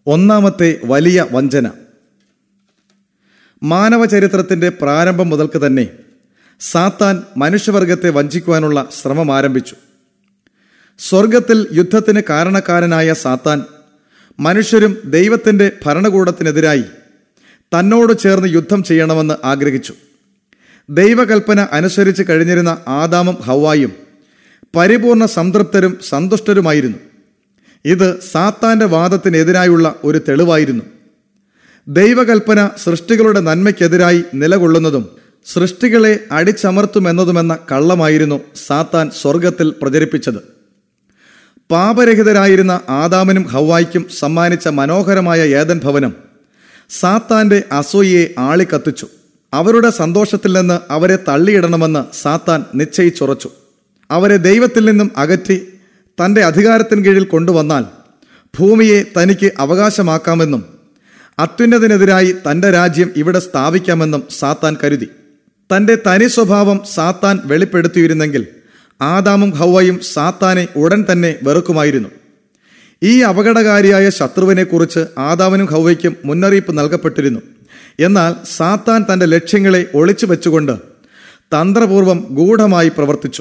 ഒന്നാമത്തെ വലിയ വഞ്ചന മാനവ ചരിത്രത്തിന്റെ പ്രാരംഭം മുതൽക്ക് തന്നെ സാത്താൻ മനുഷ്യവർഗത്തെ വഞ്ചിക്കുവാനുള്ള ശ്രമം ആരംഭിച്ചു സ്വർഗത്തിൽ യുദ്ധത്തിന് കാരണക്കാരനായ സാത്താൻ മനുഷ്യരും ദൈവത്തിന്റെ ഭരണകൂടത്തിനെതിരായി തന്നോട് ചേർന്ന് യുദ്ധം ചെയ്യണമെന്ന് ആഗ്രഹിച്ചു ദൈവകൽപ്പന അനുസരിച്ച് കഴിഞ്ഞിരുന്ന ആദാമും ഹവായും പരിപൂർണ സംതൃപ്തരും സന്തുഷ്ടരുമായിരുന്നു ഇത് സാത്താന്റെ വാദത്തിനെതിരായുള്ള ഒരു തെളിവായിരുന്നു ദൈവകൽപ്പന സൃഷ്ടികളുടെ നന്മയ്ക്കെതിരായി നിലകൊള്ളുന്നതും സൃഷ്ടികളെ അടിച്ചമർത്തുമെന്നതുമെന്ന കള്ളമായിരുന്നു സാത്താൻ സ്വർഗത്തിൽ പ്രചരിപ്പിച്ചത് പാപരഹിതരായിരുന്ന ആദാമിനും ഹവായ്ക്കും സമ്മാനിച്ച മനോഹരമായ ഏതൻ ഭവനം സാത്താന്റെ അസൂയയെ ആളിക്കത്തിച്ചു അവരുടെ സന്തോഷത്തിൽ നിന്ന് അവരെ തള്ളിയിടണമെന്ന് സാത്താൻ നിശ്ചയിച്ചുറച്ചു അവരെ ദൈവത്തിൽ നിന്നും അകറ്റി തന്റെ അധികാരത്തിന് കീഴിൽ കൊണ്ടുവന്നാൽ ഭൂമിയെ തനിക്ക് അവകാശമാക്കാമെന്നും അത്യുന്നതിനെതിരായി തന്റെ രാജ്യം ഇവിടെ സ്ഥാപിക്കാമെന്നും സാത്താൻ കരുതി തന്റെ തനി സ്വഭാവം സാത്താൻ വെളിപ്പെടുത്തിയിരുന്നെങ്കിൽ ആദാമും ഹൗവയും സാത്താനെ ഉടൻ തന്നെ വെറുക്കുമായിരുന്നു ഈ അപകടകാരിയായ ശത്രുവിനെക്കുറിച്ച് ആദാമിനും ഹൗവയ്ക്കും മുന്നറിയിപ്പ് നൽകപ്പെട്ടിരുന്നു എന്നാൽ സാത്താൻ തന്റെ ലക്ഷ്യങ്ങളെ ഒളിച്ചു വെച്ചുകൊണ്ട് തന്ത്രപൂർവം ഗൂഢമായി പ്രവർത്തിച്ചു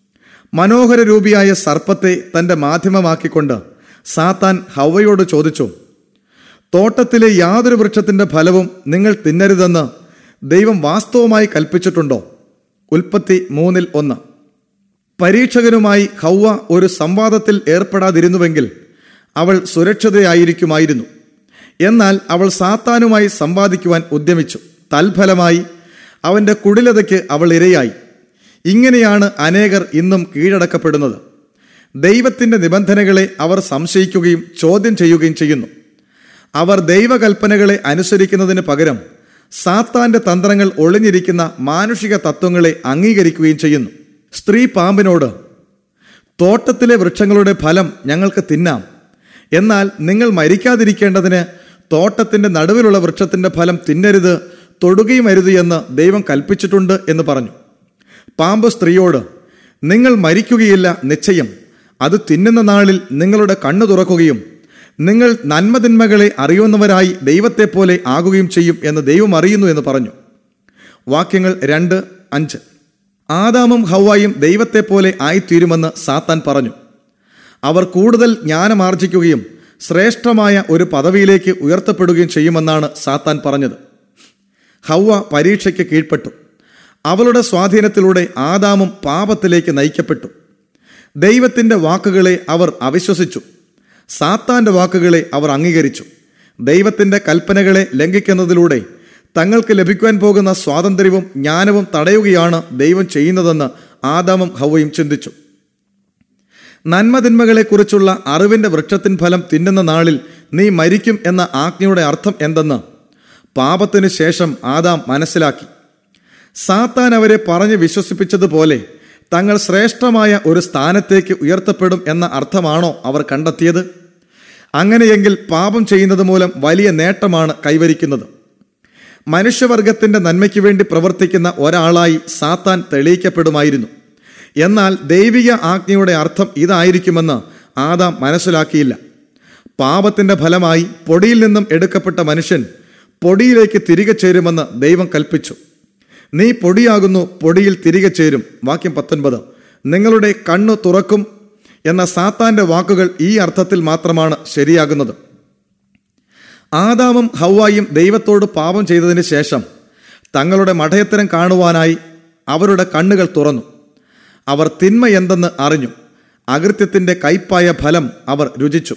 മനോഹര രൂപിയായ സർപ്പത്തെ തന്റെ മാധ്യമമാക്കിക്കൊണ്ട് സാത്താൻ ഹൗവയോട് ചോദിച്ചു തോട്ടത്തിലെ യാതൊരു വൃക്ഷത്തിന്റെ ഫലവും നിങ്ങൾ തിന്നരുതെന്ന് ദൈവം വാസ്തവമായി കൽപ്പിച്ചിട്ടുണ്ടോ ഉൽപ്പത്തി മൂന്നിൽ ഒന്ന് പരീക്ഷകനുമായി ഹൗവ ഒരു സംവാദത്തിൽ ഏർപ്പെടാതിരുന്നുവെങ്കിൽ അവൾ സുരക്ഷിതയായിരിക്കുമായിരുന്നു എന്നാൽ അവൾ സാത്താനുമായി സംവാദിക്കുവാൻ ഉദ്യമിച്ചു തൽഫലമായി അവന്റെ കുടിലതയ്ക്ക് അവൾ ഇരയായി ഇങ്ങനെയാണ് അനേകർ ഇന്നും കീഴടക്കപ്പെടുന്നത് ദൈവത്തിന്റെ നിബന്ധനകളെ അവർ സംശയിക്കുകയും ചോദ്യം ചെയ്യുകയും ചെയ്യുന്നു അവർ ദൈവകൽപ്പനകളെ അനുസരിക്കുന്നതിന് പകരം സാത്താന്റെ തന്ത്രങ്ങൾ ഒളിഞ്ഞിരിക്കുന്ന മാനുഷിക തത്വങ്ങളെ അംഗീകരിക്കുകയും ചെയ്യുന്നു സ്ത്രീ പാമ്പിനോട് തോട്ടത്തിലെ വൃക്ഷങ്ങളുടെ ഫലം ഞങ്ങൾക്ക് തിന്നാം എന്നാൽ നിങ്ങൾ മരിക്കാതിരിക്കേണ്ടതിന് തോട്ടത്തിന്റെ നടുവിലുള്ള വൃക്ഷത്തിന്റെ ഫലം തിന്നരുത് തൊടുകയും അരുത് എന്ന് ദൈവം കൽപ്പിച്ചിട്ടുണ്ട് എന്ന് പറഞ്ഞു പാമ്പ് സ്ത്രീയോട് നിങ്ങൾ മരിക്കുകയില്ല നിശ്ചയം അത് തിന്നുന്ന നാളിൽ നിങ്ങളുടെ കണ്ണു തുറക്കുകയും നിങ്ങൾ നന്മതിന്മകളെ അറിയുന്നവരായി ദൈവത്തെപ്പോലെ ആകുകയും ചെയ്യും എന്ന് ദൈവം അറിയുന്നു എന്ന് പറഞ്ഞു വാക്യങ്ങൾ രണ്ട് അഞ്ച് ആദാമും ഹൗവായും ദൈവത്തെപ്പോലെ ആയിത്തീരുമെന്ന് സാത്താൻ പറഞ്ഞു അവർ കൂടുതൽ ജ്ഞാനമാർജിക്കുകയും ശ്രേഷ്ഠമായ ഒരു പദവിയിലേക്ക് ഉയർത്തപ്പെടുകയും ചെയ്യുമെന്നാണ് സാത്താൻ പറഞ്ഞത് ഹൗവ പരീക്ഷയ്ക്ക് കീഴ്പ്പെട്ടു അവളുടെ സ്വാധീനത്തിലൂടെ ആദാമും പാപത്തിലേക്ക് നയിക്കപ്പെട്ടു ദൈവത്തിന്റെ വാക്കുകളെ അവർ അവിശ്വസിച്ചു സാത്താന്റെ വാക്കുകളെ അവർ അംഗീകരിച്ചു ദൈവത്തിന്റെ കൽപ്പനകളെ ലംഘിക്കുന്നതിലൂടെ തങ്ങൾക്ക് ലഭിക്കുവാൻ പോകുന്ന സ്വാതന്ത്ര്യവും ജ്ഞാനവും തടയുകയാണ് ദൈവം ചെയ്യുന്നതെന്ന് ആദാമും ഹവയും ചിന്തിച്ചു നന്മതിന്മകളെക്കുറിച്ചുള്ള അറിവിന്റെ വൃക്ഷത്തിൻ ഫലം തിന്നുന്ന നാളിൽ നീ മരിക്കും എന്ന ആജ്ഞയുടെ അർത്ഥം എന്തെന്ന് പാപത്തിനു ശേഷം ആദാം മനസ്സിലാക്കി സാത്താൻ അവരെ പറഞ്ഞ് വിശ്വസിപ്പിച്ചതുപോലെ തങ്ങൾ ശ്രേഷ്ഠമായ ഒരു സ്ഥാനത്തേക്ക് ഉയർത്തപ്പെടും എന്ന അർത്ഥമാണോ അവർ കണ്ടെത്തിയത് അങ്ങനെയെങ്കിൽ പാപം ചെയ്യുന്നത് മൂലം വലിയ നേട്ടമാണ് കൈവരിക്കുന്നത് മനുഷ്യവർഗത്തിന്റെ നന്മയ്ക്ക് വേണ്ടി പ്രവർത്തിക്കുന്ന ഒരാളായി സാത്താൻ തെളിയിക്കപ്പെടുമായിരുന്നു എന്നാൽ ദൈവിക ആജ്ഞയുടെ അർത്ഥം ഇതായിരിക്കുമെന്ന് ആദാം മനസ്സിലാക്കിയില്ല പാപത്തിന്റെ ഫലമായി പൊടിയിൽ നിന്നും എടുക്കപ്പെട്ട മനുഷ്യൻ പൊടിയിലേക്ക് തിരികെ ചേരുമെന്ന് ദൈവം കൽപ്പിച്ചു നീ പൊടിയാകുന്നു പൊടിയിൽ തിരികെ ചേരും വാക്യം പത്തൊൻപത് നിങ്ങളുടെ കണ്ണു തുറക്കും എന്ന സാത്താന്റെ വാക്കുകൾ ഈ അർത്ഥത്തിൽ മാത്രമാണ് ശരിയാകുന്നത് ആദാമും ഹൗവായും ദൈവത്തോട് പാപം ചെയ്തതിന് ശേഷം തങ്ങളുടെ മഠയത്തരം കാണുവാനായി അവരുടെ കണ്ണുകൾ തുറന്നു അവർ തിന്മ എന്തെന്ന് അറിഞ്ഞു അകൃത്യത്തിന്റെ കയ്പായ ഫലം അവർ രുചിച്ചു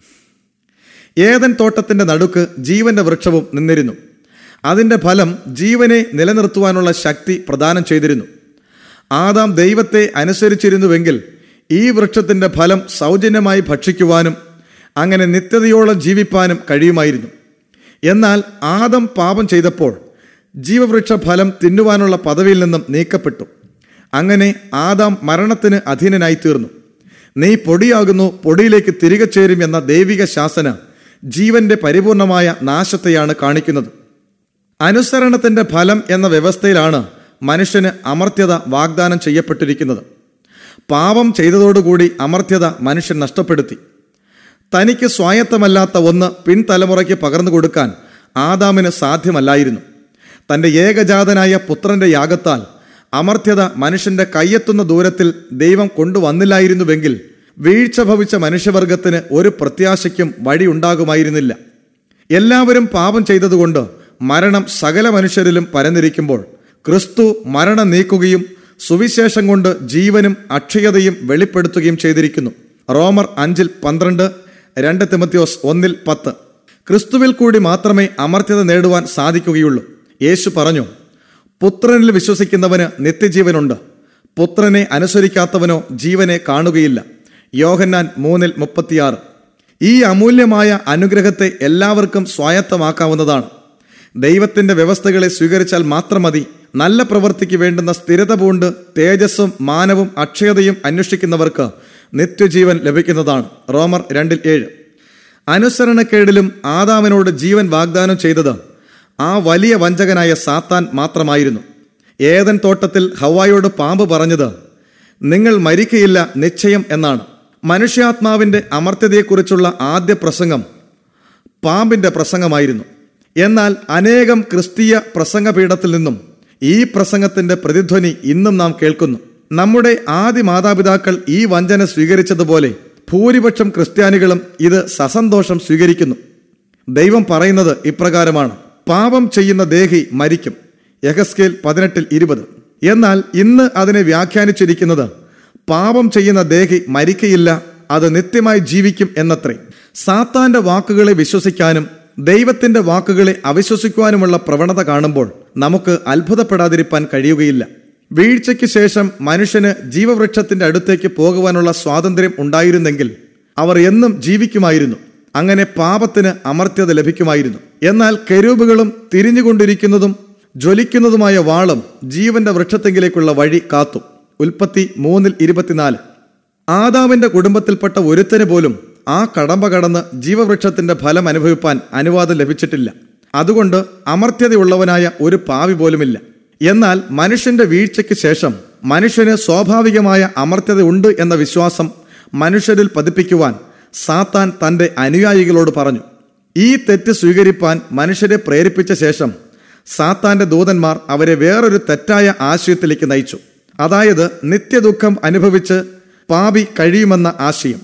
ഏതൻ തോട്ടത്തിന്റെ നടുക്ക് ജീവന്റെ വൃക്ഷവും നിന്നിരുന്നു അതിന്റെ ഫലം ജീവനെ നിലനിർത്തുവാനുള്ള ശക്തി പ്രദാനം ചെയ്തിരുന്നു ആദാം ദൈവത്തെ അനുസരിച്ചിരുന്നുവെങ്കിൽ ഈ വൃക്ഷത്തിന്റെ ഫലം സൗജന്യമായി ഭക്ഷിക്കുവാനും അങ്ങനെ നിത്യതയോളം ജീവിപ്പാനും കഴിയുമായിരുന്നു എന്നാൽ ആദം പാപം ചെയ്തപ്പോൾ ജീവവൃക്ഷ ഫലം തിന്നുവാനുള്ള പദവിയിൽ നിന്നും നീക്കപ്പെട്ടു അങ്ങനെ ആദാം മരണത്തിന് അധീനനായി തീർന്നു നീ പൊടിയാകുന്നു പൊടിയിലേക്ക് തിരികെ ചേരും എന്ന ദൈവിക ശാസന ജീവന്റെ പരിപൂർണമായ നാശത്തെയാണ് കാണിക്കുന്നത് അനുസരണത്തിന്റെ ഫലം എന്ന വ്യവസ്ഥയിലാണ് മനുഷ്യന് അമർത്യത വാഗ്ദാനം ചെയ്യപ്പെട്ടിരിക്കുന്നത് പാപം ചെയ്തതോടുകൂടി അമർത്യത മനുഷ്യൻ നഷ്ടപ്പെടുത്തി തനിക്ക് സ്വായത്തമല്ലാത്ത ഒന്ന് പിൻതലമുറയ്ക്ക് പകർന്നു കൊടുക്കാൻ ആദാമിന് സാധ്യമല്ലായിരുന്നു തന്റെ ഏകജാതനായ പുത്രന്റെ യാഗത്താൽ അമർത്യത മനുഷ്യന്റെ കയ്യെത്തുന്ന ദൂരത്തിൽ ദൈവം കൊണ്ടുവന്നില്ലായിരുന്നുവെങ്കിൽ വീഴ്ച ഭവിച്ച മനുഷ്യവർഗത്തിന് ഒരു പ്രത്യാശയ്ക്കും വഴിയുണ്ടാകുമായിരുന്നില്ല എല്ലാവരും പാപം ചെയ്തതുകൊണ്ട് മരണം സകല മനുഷ്യരിലും പരന്നിരിക്കുമ്പോൾ ക്രിസ്തു മരണം നീക്കുകയും സുവിശേഷം കൊണ്ട് ജീവനും അക്ഷയതയും വെളിപ്പെടുത്തുകയും ചെയ്തിരിക്കുന്നു റോമർ അഞ്ചിൽ പന്ത്രണ്ട് രണ്ട് തിമത്യോസ് ഒന്നിൽ പത്ത് ക്രിസ്തുവിൽ കൂടി മാത്രമേ അമർത്യത നേടുവാൻ സാധിക്കുകയുള്ളൂ യേശു പറഞ്ഞു പുത്രനിൽ വിശ്വസിക്കുന്നവന് നിത്യജീവനുണ്ട് പുത്രനെ അനുസരിക്കാത്തവനോ ജീവനെ കാണുകയില്ല യോഹന്നാൻ മൂന്നിൽ മുപ്പത്തിയാറ് ഈ അമൂല്യമായ അനുഗ്രഹത്തെ എല്ലാവർക്കും സ്വായത്തമാക്കാവുന്നതാണ് ദൈവത്തിന്റെ വ്യവസ്ഥകളെ സ്വീകരിച്ചാൽ മാത്രം മതി നല്ല പ്രവൃത്തിക്ക് വേണ്ടുന്ന സ്ഥിരത പൂണ്ട് തേജസ്സും മാനവും അക്ഷയതയും അന്വേഷിക്കുന്നവർക്ക് നിത്യജീവൻ ലഭിക്കുന്നതാണ് റോമർ രണ്ടിൽ ഏഴ് അനുസരണക്കേടിലും ആദാമിനോട് ജീവൻ വാഗ്ദാനം ചെയ്തത് ആ വലിയ വഞ്ചകനായ സാത്താൻ മാത്രമായിരുന്നു ഏതൻ തോട്ടത്തിൽ ഹവായോട് പാമ്പ് പറഞ്ഞത് നിങ്ങൾ മരിക്കയില്ല നിശ്ചയം എന്നാണ് മനുഷ്യാത്മാവിന്റെ അമർത്യതയെക്കുറിച്ചുള്ള ആദ്യ പ്രസംഗം പാമ്പിന്റെ പ്രസംഗമായിരുന്നു എന്നാൽ അനേകം ക്രിസ്തീയ പ്രസംഗപീഠത്തിൽ നിന്നും ഈ പ്രസംഗത്തിന്റെ പ്രതിധ്വനി ഇന്നും നാം കേൾക്കുന്നു നമ്മുടെ ആദ്യ മാതാപിതാക്കൾ ഈ വഞ്ചന സ്വീകരിച്ചതുപോലെ ഭൂരിപക്ഷം ക്രിസ്ത്യാനികളും ഇത് സസന്തോഷം സ്വീകരിക്കുന്നു ദൈവം പറയുന്നത് ഇപ്രകാരമാണ് പാപം ചെയ്യുന്ന ദേഹി മരിക്കും യഹസ്കേൽ പതിനെട്ടിൽ ഇരുപത് എന്നാൽ ഇന്ന് അതിനെ വ്യാഖ്യാനിച്ചിരിക്കുന്നത് പാപം ചെയ്യുന്ന ദേഹി മരിക്കയില്ല അത് നിത്യമായി ജീവിക്കും എന്നത്രേ സാത്താന്റെ വാക്കുകളെ വിശ്വസിക്കാനും ദൈവത്തിന്റെ വാക്കുകളെ അവിശ്വസിക്കുവാനുമുള്ള പ്രവണത കാണുമ്പോൾ നമുക്ക് അത്ഭുതപ്പെടാതിരിക്കാൻ കഴിയുകയില്ല വീഴ്ചയ്ക്ക് ശേഷം മനുഷ്യന് ജീവവൃക്ഷത്തിന്റെ അടുത്തേക്ക് പോകുവാനുള്ള സ്വാതന്ത്ര്യം ഉണ്ടായിരുന്നെങ്കിൽ അവർ എന്നും ജീവിക്കുമായിരുന്നു അങ്ങനെ പാപത്തിന് അമർത്യത ലഭിക്കുമായിരുന്നു എന്നാൽ കെരൂബുകളും തിരിഞ്ഞുകൊണ്ടിരിക്കുന്നതും ജ്വലിക്കുന്നതുമായ വാളും ജീവന്റെ വൃക്ഷത്തെങ്കിലേക്കുള്ള വഴി കാത്തു ഉൽപ്പത്തി മൂന്നിൽ ഇരുപത്തിനാല് ആദാമിന്റെ കുടുംബത്തിൽപ്പെട്ട ഒരുത്തന് പോലും ആ കടമ്പ കടന്ന് ജീവവൃക്ഷത്തിന്റെ ഫലം അനുഭവിപ്പാൻ അനുവാദം ലഭിച്ചിട്ടില്ല അതുകൊണ്ട് അമർത്യതയുള്ളവനായ ഒരു പാവി പോലുമില്ല എന്നാൽ മനുഷ്യന്റെ വീഴ്ചയ്ക്ക് ശേഷം മനുഷ്യന് സ്വാഭാവികമായ അമർത്യത ഉണ്ട് എന്ന വിശ്വാസം മനുഷ്യരിൽ പതിപ്പിക്കുവാൻ സാത്താൻ തന്റെ അനുയായികളോട് പറഞ്ഞു ഈ തെറ്റ് സ്വീകരിപ്പാൻ മനുഷ്യരെ പ്രേരിപ്പിച്ച ശേഷം സാത്താന്റെ ദൂതന്മാർ അവരെ വേറൊരു തെറ്റായ ആശയത്തിലേക്ക് നയിച്ചു അതായത് നിത്യദുഃഖം അനുഭവിച്ച് പാപി കഴിയുമെന്ന ആശയം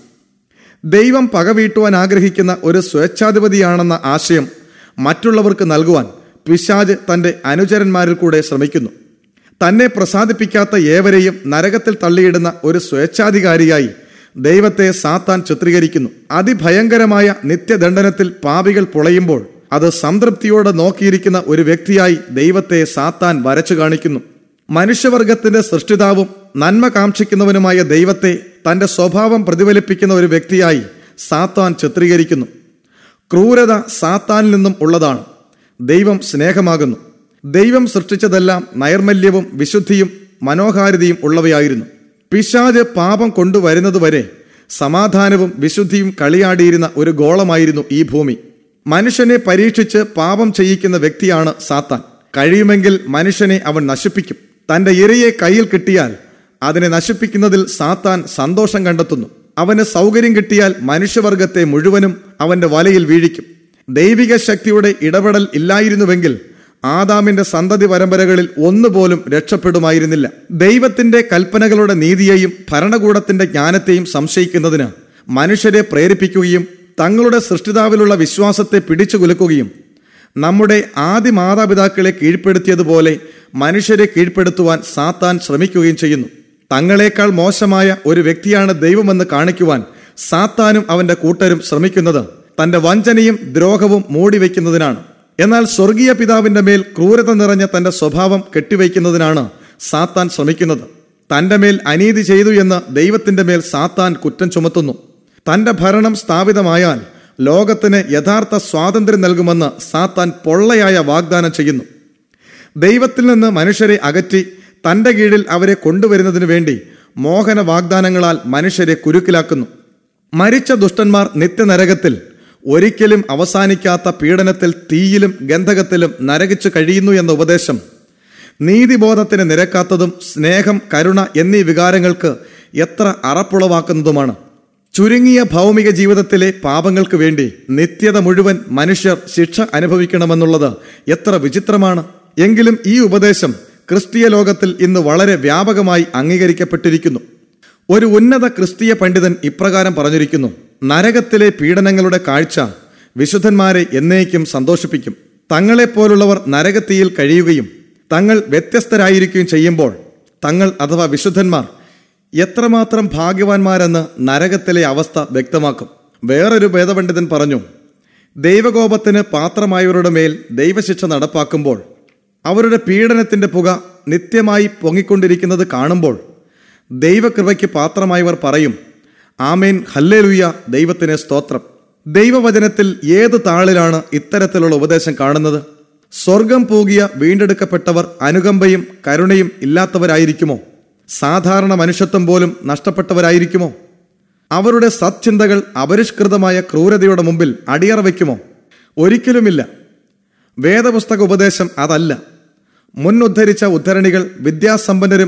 ദൈവം പകവീട്ടുവാൻ ആഗ്രഹിക്കുന്ന ഒരു സ്വേച്ഛാധിപതിയാണെന്ന ആശയം മറ്റുള്ളവർക്ക് നൽകുവാൻ പിശാജ് തന്റെ അനുചരന്മാരിൽ കൂടെ ശ്രമിക്കുന്നു തന്നെ പ്രസാദിപ്പിക്കാത്ത ഏവരെയും നരകത്തിൽ തള്ളിയിടുന്ന ഒരു സ്വേച്ഛാധികാരിയായി ദൈവത്തെ സാത്താൻ ചിത്രീകരിക്കുന്നു അതിഭയങ്കരമായ നിത്യദണ്ഡനത്തിൽ പാപികൾ പൊളയുമ്പോൾ അത് സംതൃപ്തിയോടെ നോക്കിയിരിക്കുന്ന ഒരു വ്യക്തിയായി ദൈവത്തെ സാത്താൻ വരച്ചു കാണിക്കുന്നു മനുഷ്യവർഗത്തിന്റെ സൃഷ്ടിതാവും നന്മ കാക്ഷിക്കുന്നവനുമായ ദൈവത്തെ തന്റെ സ്വഭാവം പ്രതിഫലിപ്പിക്കുന്ന ഒരു വ്യക്തിയായി സാത്താൻ ചിത്രീകരിക്കുന്നു ക്രൂരത സാത്താനിൽ നിന്നും ഉള്ളതാണ് ദൈവം സ്നേഹമാകുന്നു ദൈവം സൃഷ്ടിച്ചതെല്ലാം നൈർമല്യവും വിശുദ്ധിയും മനോഹാരിതയും ഉള്ളവയായിരുന്നു പിശാജ് പാപം കൊണ്ടുവരുന്നതുവരെ സമാധാനവും വിശുദ്ധിയും കളിയാടിയിരുന്ന ഒരു ഗോളമായിരുന്നു ഈ ഭൂമി മനുഷ്യനെ പരീക്ഷിച്ച് പാപം ചെയ്യിക്കുന്ന വ്യക്തിയാണ് സാത്താൻ കഴിയുമെങ്കിൽ മനുഷ്യനെ അവൻ നശിപ്പിക്കും തന്റെ ഇരയെ കയ്യിൽ കിട്ടിയാൽ അതിനെ നശിപ്പിക്കുന്നതിൽ സാത്താൻ സന്തോഷം കണ്ടെത്തുന്നു അവന് സൗകര്യം കിട്ടിയാൽ മനുഷ്യവർഗത്തെ മുഴുവനും അവന്റെ വലയിൽ വീഴിക്കും ദൈവിക ശക്തിയുടെ ഇടപെടൽ ഇല്ലായിരുന്നുവെങ്കിൽ ആദാമിന്റെ സന്തതി പരമ്പരകളിൽ ഒന്നുപോലും രക്ഷപ്പെടുമായിരുന്നില്ല ദൈവത്തിന്റെ കൽപ്പനകളുടെ നീതിയെയും ഭരണകൂടത്തിന്റെ ജ്ഞാനത്തെയും സംശയിക്കുന്നതിന് മനുഷ്യരെ പ്രേരിപ്പിക്കുകയും തങ്ങളുടെ സൃഷ്ടിതാവിലുള്ള വിശ്വാസത്തെ പിടിച്ചു കുലുക്കുകയും നമ്മുടെ ആദ്യ മാതാപിതാക്കളെ കീഴ്പ്പെടുത്തിയതുപോലെ മനുഷ്യരെ കീഴ്പ്പെടുത്തുവാൻ സാത്താൻ ശ്രമിക്കുകയും ചെയ്യുന്നു തങ്ങളെക്കാൾ മോശമായ ഒരു വ്യക്തിയാണ് ദൈവമെന്ന് കാണിക്കുവാൻ സാത്താനും അവന്റെ കൂട്ടരും ശ്രമിക്കുന്നത് തന്റെ വഞ്ചനയും ദ്രോഹവും മൂടിവെക്കുന്നതിനാണ് എന്നാൽ സ്വർഗീയ പിതാവിന്റെ മേൽ ക്രൂരത നിറഞ്ഞ തന്റെ സ്വഭാവം കെട്ടിവയ്ക്കുന്നതിനാണ് സാത്താൻ ശ്രമിക്കുന്നത് തന്റെ മേൽ അനീതി ചെയ്തു എന്ന് ദൈവത്തിന്റെ മേൽ സാത്താൻ കുറ്റം ചുമത്തുന്നു തന്റെ ഭരണം സ്ഥാപിതമായാൽ ലോകത്തിന് യഥാർത്ഥ സ്വാതന്ത്ര്യം നൽകുമെന്ന് സാത്താൻ പൊള്ളയായ വാഗ്ദാനം ചെയ്യുന്നു ദൈവത്തിൽ നിന്ന് മനുഷ്യരെ അകറ്റി തന്റെ കീഴിൽ അവരെ കൊണ്ടുവരുന്നതിനു വേണ്ടി മോഹന വാഗ്ദാനങ്ങളാൽ മനുഷ്യരെ കുരുക്കിലാക്കുന്നു മരിച്ച ദുഷ്ടന്മാർ നിത്യനരകത്തിൽ ഒരിക്കലും അവസാനിക്കാത്ത പീഡനത്തിൽ തീയിലും ഗന്ധകത്തിലും നരകിച്ചു കഴിയുന്നു എന്ന ഉപദേശം നീതിബോധത്തിന് നിരക്കാത്തതും സ്നേഹം കരുണ എന്നീ വികാരങ്ങൾക്ക് എത്ര അറപ്പുളവാക്കുന്നതുമാണ് ചുരുങ്ങിയ ഭൗമിക ജീവിതത്തിലെ പാപങ്ങൾക്ക് വേണ്ടി നിത്യത മുഴുവൻ മനുഷ്യർ ശിക്ഷ അനുഭവിക്കണമെന്നുള്ളത് എത്ര വിചിത്രമാണ് എങ്കിലും ഈ ഉപദേശം ക്രിസ്തീയ ലോകത്തിൽ ഇന്ന് വളരെ വ്യാപകമായി അംഗീകരിക്കപ്പെട്ടിരിക്കുന്നു ഒരു ഉന്നത ക്രിസ്തീയ പണ്ഡിതൻ ഇപ്രകാരം പറഞ്ഞിരിക്കുന്നു നരകത്തിലെ പീഡനങ്ങളുടെ കാഴ്ച വിശുദ്ധന്മാരെ എന്നേക്കും സന്തോഷിപ്പിക്കും തങ്ങളെപ്പോലുള്ളവർ നരകത്തിയിൽ കഴിയുകയും തങ്ങൾ വ്യത്യസ്തരായിരിക്കുകയും ചെയ്യുമ്പോൾ തങ്ങൾ അഥവാ വിശുദ്ധന്മാർ എത്രമാത്രം ഭാഗ്യവാന്മാരെന്ന് നരകത്തിലെ അവസ്ഥ വ്യക്തമാക്കും വേറൊരു വേദപണ്ഡിതൻ പറഞ്ഞു ദൈവകോപത്തിന് പാത്രമായവരുടെ മേൽ ദൈവശിക്ഷ നടപ്പാക്കുമ്പോൾ അവരുടെ പീഡനത്തിന്റെ പുക നിത്യമായി പൊങ്ങിക്കൊണ്ടിരിക്കുന്നത് കാണുമ്പോൾ ദൈവകൃപയ്ക്ക് പാത്രമായവർ പറയും ആമേൻ ഹല്ലേലുയ്യ ദൈവത്തിന് സ്തോത്രം ദൈവവചനത്തിൽ ഏത് താളിലാണ് ഇത്തരത്തിലുള്ള ഉപദേശം കാണുന്നത് സ്വർഗം പൂകിയ വീണ്ടെടുക്കപ്പെട്ടവർ അനുകമ്പയും കരുണയും ഇല്ലാത്തവരായിരിക്കുമോ സാധാരണ മനുഷ്യത്വം പോലും നഷ്ടപ്പെട്ടവരായിരിക്കുമോ അവരുടെ സത്ചിന്തകൾ അപരിഷ്കൃതമായ ക്രൂരതയുടെ മുമ്പിൽ അടിയറ വയ്ക്കുമോ ഒരിക്കലുമില്ല വേദപുസ്തക ഉപദേശം അതല്ല മുൻ ഉദ്ധരിച്ച ഉദ്ധരണികൾ വിദ്യാസമ്പന്നരും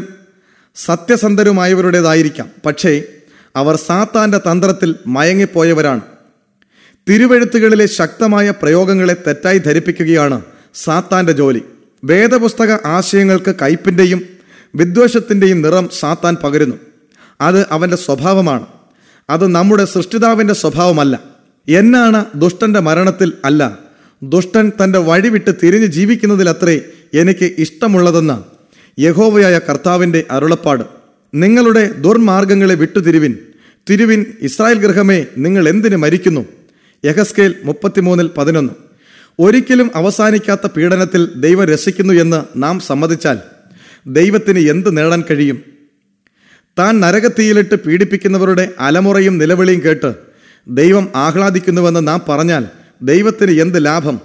സത്യസന്ധരുമായവരുടേതായിരിക്കാം പക്ഷേ അവർ സാത്താന്റെ തന്ത്രത്തിൽ മയങ്ങിപ്പോയവരാണ് തിരുവഴുത്തുകളിലെ ശക്തമായ പ്രയോഗങ്ങളെ തെറ്റായി ധരിപ്പിക്കുകയാണ് സാത്താന്റെ ജോലി വേദപുസ്തക ആശയങ്ങൾക്ക് കയ്പിന്റെയും വിദ്വേഷത്തിന്റെയും നിറം സാത്താൻ പകരുന്നു അത് അവന്റെ സ്വഭാവമാണ് അത് നമ്മുടെ സൃഷ്ടിതാവിന്റെ സ്വഭാവമല്ല എന്നാണ് ദുഷ്ടന്റെ മരണത്തിൽ അല്ല ദുഷ്ടൻ തന്റെ വഴി വിട്ട് തിരിഞ്ഞ് ജീവിക്കുന്നതിലത്രേ എനിക്ക് ഇഷ്ടമുള്ളതെന്ന് യഹോവയായ കർത്താവിന്റെ അരുളപ്പാട് നിങ്ങളുടെ ദുർമാർഗങ്ങളെ വിട്ടുതിരുവിൻ തിരുവിൻ ഇസ്രായേൽ ഗൃഹമേ നിങ്ങൾ എന്തിനു മരിക്കുന്നു യഹസ്കേൽ മുപ്പത്തിമൂന്നിൽ പതിനൊന്ന് ഒരിക്കലും അവസാനിക്കാത്ത പീഡനത്തിൽ ദൈവം രസിക്കുന്നു എന്ന് നാം സമ്മതിച്ചാൽ ദൈവത്തിന് എന്ത് നേടാൻ കഴിയും താൻ നരകത്തീയിലിട്ട് പീഡിപ്പിക്കുന്നവരുടെ അലമുറയും നിലവിളിയും കേട്ട് ദൈവം ആഹ്ലാദിക്കുന്നുവെന്ന് നാം പറഞ്ഞാൽ ദൈവത്തിന് എന്ത് ലാഭം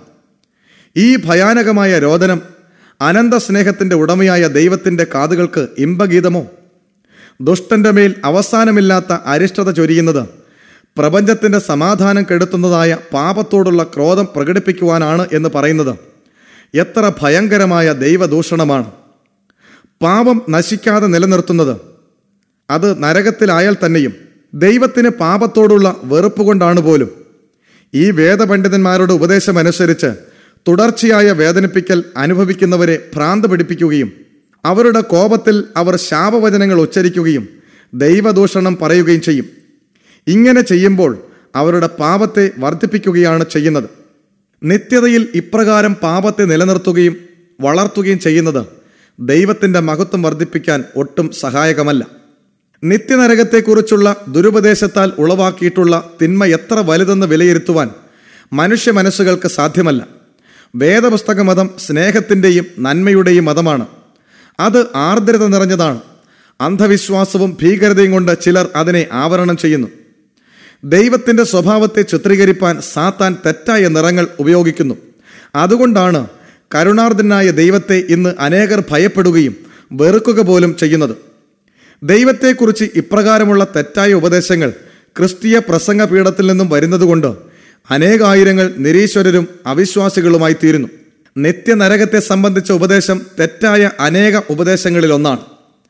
ഈ ഭയാനകമായ രോദനം അനന്ത സ്നേഹത്തിന്റെ ഉടമയായ ദൈവത്തിന്റെ കാതുകൾക്ക് ഇമ്പഗീതമോ ദുഷ്ടന്റെ മേൽ അവസാനമില്ലാത്ത അരിഷ്ടത ചൊരിയുന്നത് പ്രപഞ്ചത്തിന്റെ സമാധാനം കെടുത്തുന്നതായ പാപത്തോടുള്ള ക്രോധം പ്രകടിപ്പിക്കുവാനാണ് എന്ന് പറയുന്നത് എത്ര ഭയങ്കരമായ ദൈവദൂഷണമാണ് പാപം നശിക്കാതെ നിലനിർത്തുന്നത് അത് നരകത്തിലായാൽ തന്നെയും ദൈവത്തിന് പാപത്തോടുള്ള വെറുപ്പ് കൊണ്ടാണ് പോലും ഈ വേദപണ്ഡിതന്മാരുടെ ഉപദേശമനുസരിച്ച് തുടർച്ചയായ വേദനിപ്പിക്കൽ അനുഭവിക്കുന്നവരെ ഭ്രാന്ത് പിടിപ്പിക്കുകയും അവരുടെ കോപത്തിൽ അവർ ശാപവചനങ്ങൾ ഉച്ചരിക്കുകയും ദൈവദൂഷണം പറയുകയും ചെയ്യും ഇങ്ങനെ ചെയ്യുമ്പോൾ അവരുടെ പാപത്തെ വർദ്ധിപ്പിക്കുകയാണ് ചെയ്യുന്നത് നിത്യതയിൽ ഇപ്രകാരം പാപത്തെ നിലനിർത്തുകയും വളർത്തുകയും ചെയ്യുന്നത് ദൈവത്തിന്റെ മഹത്വം വർദ്ധിപ്പിക്കാൻ ഒട്ടും സഹായകമല്ല നിത്യനരകത്തെക്കുറിച്ചുള്ള ദുരുപദേശത്താൽ ഉളവാക്കിയിട്ടുള്ള തിന്മ എത്ര വലുതെന്ന് വിലയിരുത്തുവാൻ മനുഷ്യ മനസ്സുകൾക്ക് സാധ്യമല്ല വേദപുസ്തക മതം സ്നേഹത്തിൻ്റെയും നന്മയുടെയും മതമാണ് അത് ആർദ്രത നിറഞ്ഞതാണ് അന്ധവിശ്വാസവും ഭീകരതയും കൊണ്ട് ചിലർ അതിനെ ആവരണം ചെയ്യുന്നു ദൈവത്തിന്റെ സ്വഭാവത്തെ ചിത്രീകരിപ്പാൻ സാത്താൻ തെറ്റായ നിറങ്ങൾ ഉപയോഗിക്കുന്നു അതുകൊണ്ടാണ് കരുണാർദ്ദനായ ദൈവത്തെ ഇന്ന് അനേകർ ഭയപ്പെടുകയും വെറുക്കുക പോലും ചെയ്യുന്നത് ദൈവത്തെക്കുറിച്ച് ഇപ്രകാരമുള്ള തെറ്റായ ഉപദേശങ്ങൾ ക്രിസ്തീയ പ്രസംഗ പീഠത്തിൽ നിന്നും വരുന്നതുകൊണ്ട് അനേകായിരങ്ങൾ നിരീശ്വരരും അവിശ്വാസികളുമായി തീരുന്നു നിത്യനരകത്തെ സംബന്ധിച്ച ഉപദേശം തെറ്റായ അനേക ഉപദേശങ്ങളിൽ ഒന്നാണ്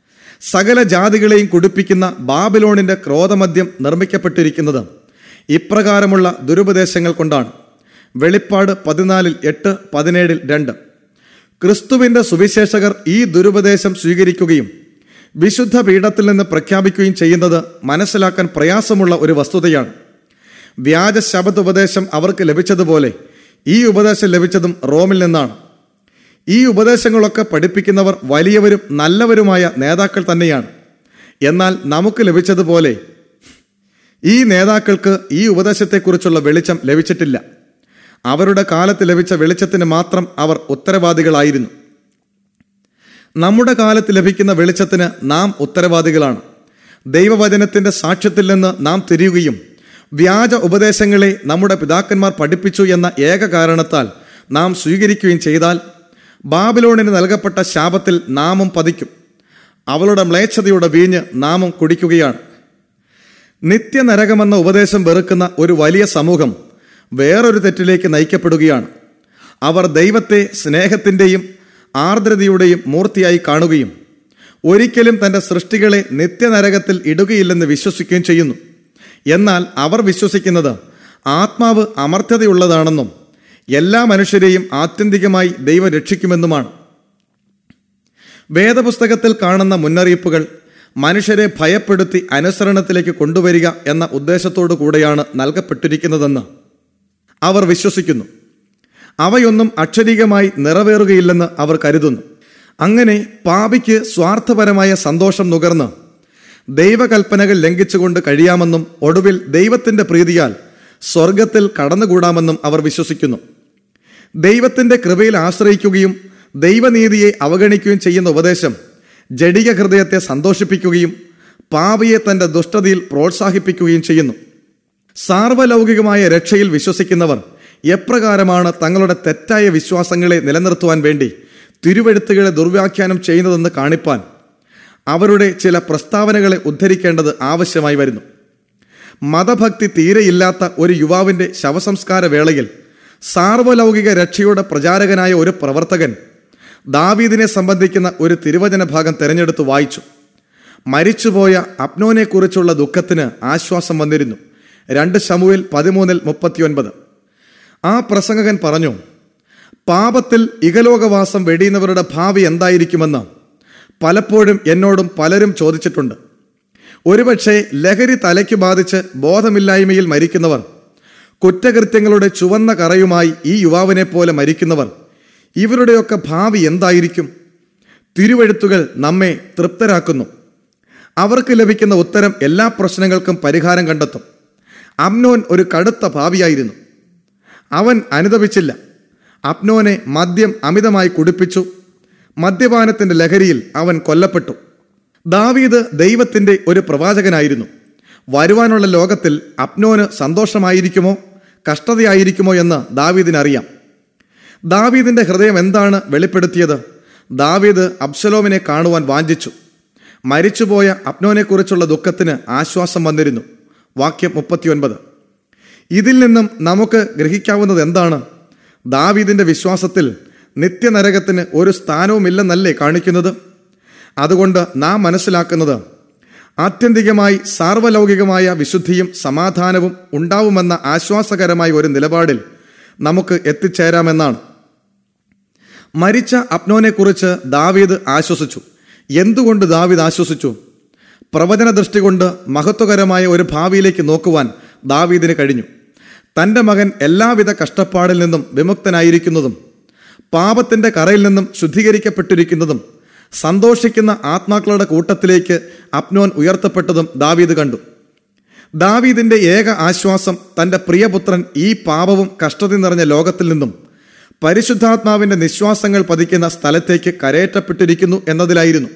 സകല ജാതികളെയും കുടിപ്പിക്കുന്ന ബാബിലോണിന്റെ ക്രോധമദ്യം നിർമ്മിക്കപ്പെട്ടിരിക്കുന്നത് ഇപ്രകാരമുള്ള ദുരുപദേശങ്ങൾ കൊണ്ടാണ് വെളിപ്പാട് പതിനാലിൽ എട്ട് പതിനേഴിൽ രണ്ട് ക്രിസ്തുവിന്റെ സുവിശേഷകർ ഈ ദുരുപദേശം സ്വീകരിക്കുകയും വിശുദ്ധ പീഠത്തിൽ നിന്ന് പ്രഖ്യാപിക്കുകയും ചെയ്യുന്നത് മനസ്സിലാക്കാൻ പ്രയാസമുള്ള ഒരു വസ്തുതയാണ് വ്യാജ ശബദ് ഉപദേശം അവർക്ക് ലഭിച്ചതുപോലെ ഈ ഉപദേശം ലഭിച്ചതും റോമിൽ നിന്നാണ് ഈ ഉപദേശങ്ങളൊക്കെ പഠിപ്പിക്കുന്നവർ വലിയവരും നല്ലവരുമായ നേതാക്കൾ തന്നെയാണ് എന്നാൽ നമുക്ക് ലഭിച്ചതുപോലെ ഈ നേതാക്കൾക്ക് ഈ ഉപദേശത്തെക്കുറിച്ചുള്ള വെളിച്ചം ലഭിച്ചിട്ടില്ല അവരുടെ കാലത്ത് ലഭിച്ച വെളിച്ചത്തിന് മാത്രം അവർ ഉത്തരവാദികളായിരുന്നു നമ്മുടെ കാലത്ത് ലഭിക്കുന്ന വെളിച്ചത്തിന് നാം ഉത്തരവാദികളാണ് ദൈവവചനത്തിന്റെ സാക്ഷ്യത്തിൽ നിന്ന് നാം തിരിയുകയും വ്യാജ ഉപദേശങ്ങളെ നമ്മുടെ പിതാക്കന്മാർ പഠിപ്പിച്ചു എന്ന ഏക കാരണത്താൽ നാം സ്വീകരിക്കുകയും ചെയ്താൽ ബാബിലോണിന് നൽകപ്പെട്ട ശാപത്തിൽ നാമും പതിക്കും അവളുടെ മ്ലേച്ഛതയുടെ വീഞ്ഞ് നാമും കുടിക്കുകയാണ് നിത്യനരകമെന്ന ഉപദേശം വെറുക്കുന്ന ഒരു വലിയ സമൂഹം വേറൊരു തെറ്റിലേക്ക് നയിക്കപ്പെടുകയാണ് അവർ ദൈവത്തെ സ്നേഹത്തിൻ്റെയും ആർദ്രതയുടെയും മൂർത്തിയായി കാണുകയും ഒരിക്കലും തൻ്റെ സൃഷ്ടികളെ നിത്യനരകത്തിൽ ഇടുകയില്ലെന്ന് വിശ്വസിക്കുകയും ചെയ്യുന്നു എന്നാൽ അവർ വിശ്വസിക്കുന്നത് ആത്മാവ് അമർത്യതയുള്ളതാണെന്നും എല്ലാ മനുഷ്യരെയും ആത്യന്തികമായി ദൈവം രക്ഷിക്കുമെന്നുമാണ് വേദപുസ്തകത്തിൽ കാണുന്ന മുന്നറിയിപ്പുകൾ മനുഷ്യരെ ഭയപ്പെടുത്തി അനുസരണത്തിലേക്ക് കൊണ്ടുവരിക എന്ന ഉദ്ദേശത്തോടു കൂടെയാണ് നൽകപ്പെട്ടിരിക്കുന്നതെന്ന് അവർ വിശ്വസിക്കുന്നു അവയൊന്നും അക്ഷരീകമായി നിറവേറുകയില്ലെന്ന് അവർ കരുതുന്നു അങ്ങനെ പാപിക്ക് സ്വാർത്ഥപരമായ സന്തോഷം നുകർന്ന് ദൈവകൽപ്പനകൾ ലംഘിച്ചുകൊണ്ട് കഴിയാമെന്നും ഒടുവിൽ ദൈവത്തിന്റെ പ്രീതിയാൽ സ്വർഗത്തിൽ കടന്നുകൂടാമെന്നും അവർ വിശ്വസിക്കുന്നു ദൈവത്തിന്റെ കൃപയിൽ ആശ്രയിക്കുകയും ദൈവനീതിയെ അവഗണിക്കുകയും ചെയ്യുന്ന ഉപദേശം ജഡിക ഹൃദയത്തെ സന്തോഷിപ്പിക്കുകയും പാപിയെ തന്റെ ദുഷ്ടതയിൽ പ്രോത്സാഹിപ്പിക്കുകയും ചെയ്യുന്നു സാർവലൗകികമായ രക്ഷയിൽ വിശ്വസിക്കുന്നവർ എപ്രകാരമാണ് തങ്ങളുടെ തെറ്റായ വിശ്വാസങ്ങളെ നിലനിർത്തുവാൻ വേണ്ടി തിരുവെഴുത്തുകളെ ദുർവ്യാഖ്യാനം ചെയ്യുന്നതെന്ന് കാണിപ്പാൻ അവരുടെ ചില പ്രസ്താവനകളെ ഉദ്ധരിക്കേണ്ടത് ആവശ്യമായി വരുന്നു മതഭക്തി തീരെയില്ലാത്ത ഒരു യുവാവിന്റെ ശവസംസ്കാര വേളയിൽ സാർവലൗകിക രക്ഷയുടെ പ്രചാരകനായ ഒരു പ്രവർത്തകൻ ദാവീദിനെ സംബന്ധിക്കുന്ന ഒരു തിരുവചന ഭാഗം തെരഞ്ഞെടുത്ത് വായിച്ചു മരിച്ചുപോയ അപ്നോനെക്കുറിച്ചുള്ള ദുഃഖത്തിന് ആശ്വാസം വന്നിരുന്നു രണ്ട് ശമുവിൽ പതിമൂന്നിൽ മുപ്പത്തിയൊൻപത് ആ പ്രസംഗകൻ പറഞ്ഞു പാപത്തിൽ ഇകലോകവാസം വെടിയുന്നവരുടെ ഭാവി എന്തായിരിക്കുമെന്ന് പലപ്പോഴും എന്നോടും പലരും ചോദിച്ചിട്ടുണ്ട് ഒരുപക്ഷെ ലഹരി തലയ്ക്ക് ബാധിച്ച് ബോധമില്ലായ്മയിൽ മരിക്കുന്നവർ കുറ്റകൃത്യങ്ങളുടെ ചുവന്ന കറയുമായി ഈ യുവാവിനെ പോലെ മരിക്കുന്നവർ ഇവരുടെയൊക്കെ ഭാവി എന്തായിരിക്കും തിരുവെഴുത്തുകൾ നമ്മെ തൃപ്തരാക്കുന്നു അവർക്ക് ലഭിക്കുന്ന ഉത്തരം എല്ലാ പ്രശ്നങ്ങൾക്കും പരിഹാരം കണ്ടെത്തും അമ്നോൻ ഒരു കടുത്ത ഭാവിയായിരുന്നു അവൻ അനുദപിച്ചില്ല അപ്നോനെ മദ്യം അമിതമായി കുടിപ്പിച്ചു മദ്യപാനത്തിന്റെ ലഹരിയിൽ അവൻ കൊല്ലപ്പെട്ടു ദാവീദ് ദൈവത്തിന്റെ ഒരു പ്രവാചകനായിരുന്നു വരുവാനുള്ള ലോകത്തിൽ അപ്നോന് സന്തോഷമായിരിക്കുമോ കഷ്ടതയായിരിക്കുമോ എന്ന് ദാവീദിനറിയാം ദാവീദിന്റെ ഹൃദയം എന്താണ് വെളിപ്പെടുത്തിയത് ദാവീദ് അബ്സലോമിനെ കാണുവാൻ വാഞ്ചിച്ചു മരിച്ചുപോയ അപ്നോനെക്കുറിച്ചുള്ള ദുഃഖത്തിന് ആശ്വാസം വന്നിരുന്നു വാക്യം മുപ്പത്തിയൊൻപത് ഇതിൽ നിന്നും നമുക്ക് ഗ്രഹിക്കാവുന്നത് എന്താണ് ദാവീദിന്റെ വിശ്വാസത്തിൽ നിത്യനരകത്തിന് ഒരു സ്ഥാനവുമില്ലെന്നല്ലേ കാണിക്കുന്നത് അതുകൊണ്ട് നാം മനസ്സിലാക്കുന്നത് ആത്യന്തികമായി സാർവലൗകികമായ വിശുദ്ധിയും സമാധാനവും ഉണ്ടാവുമെന്ന ആശ്വാസകരമായ ഒരു നിലപാടിൽ നമുക്ക് എത്തിച്ചേരാമെന്നാണ് മരിച്ച അപ്നോനെക്കുറിച്ച് ദാവീദ് ആശ്വസിച്ചു എന്തുകൊണ്ട് ദാവീദ് ആശ്വസിച്ചു പ്രവചന ദൃഷ്ടി കൊണ്ട് മഹത്വകരമായ ഒരു ഭാവിയിലേക്ക് നോക്കുവാൻ ദാവീദിന് കഴിഞ്ഞു തൻ്റെ മകൻ എല്ലാവിധ കഷ്ടപ്പാടിൽ നിന്നും വിമുക്തനായിരിക്കുന്നതും പാപത്തിന്റെ കറയിൽ നിന്നും ശുദ്ധീകരിക്കപ്പെട്ടിരിക്കുന്നതും സന്തോഷിക്കുന്ന ആത്മാക്കളുടെ കൂട്ടത്തിലേക്ക് അപ്നോൻ ഉയർത്തപ്പെട്ടതും ദാവീദ് കണ്ടു ദാവീദിന്റെ ഏക ആശ്വാസം തന്റെ പ്രിയപുത്രൻ ഈ പാപവും കഷ്ടത നിറഞ്ഞ ലോകത്തിൽ നിന്നും പരിശുദ്ധാത്മാവിന്റെ നിശ്വാസങ്ങൾ പതിക്കുന്ന സ്ഥലത്തേക്ക് കരയേറ്റപ്പെട്ടിരിക്കുന്നു എന്നതിലായിരുന്നു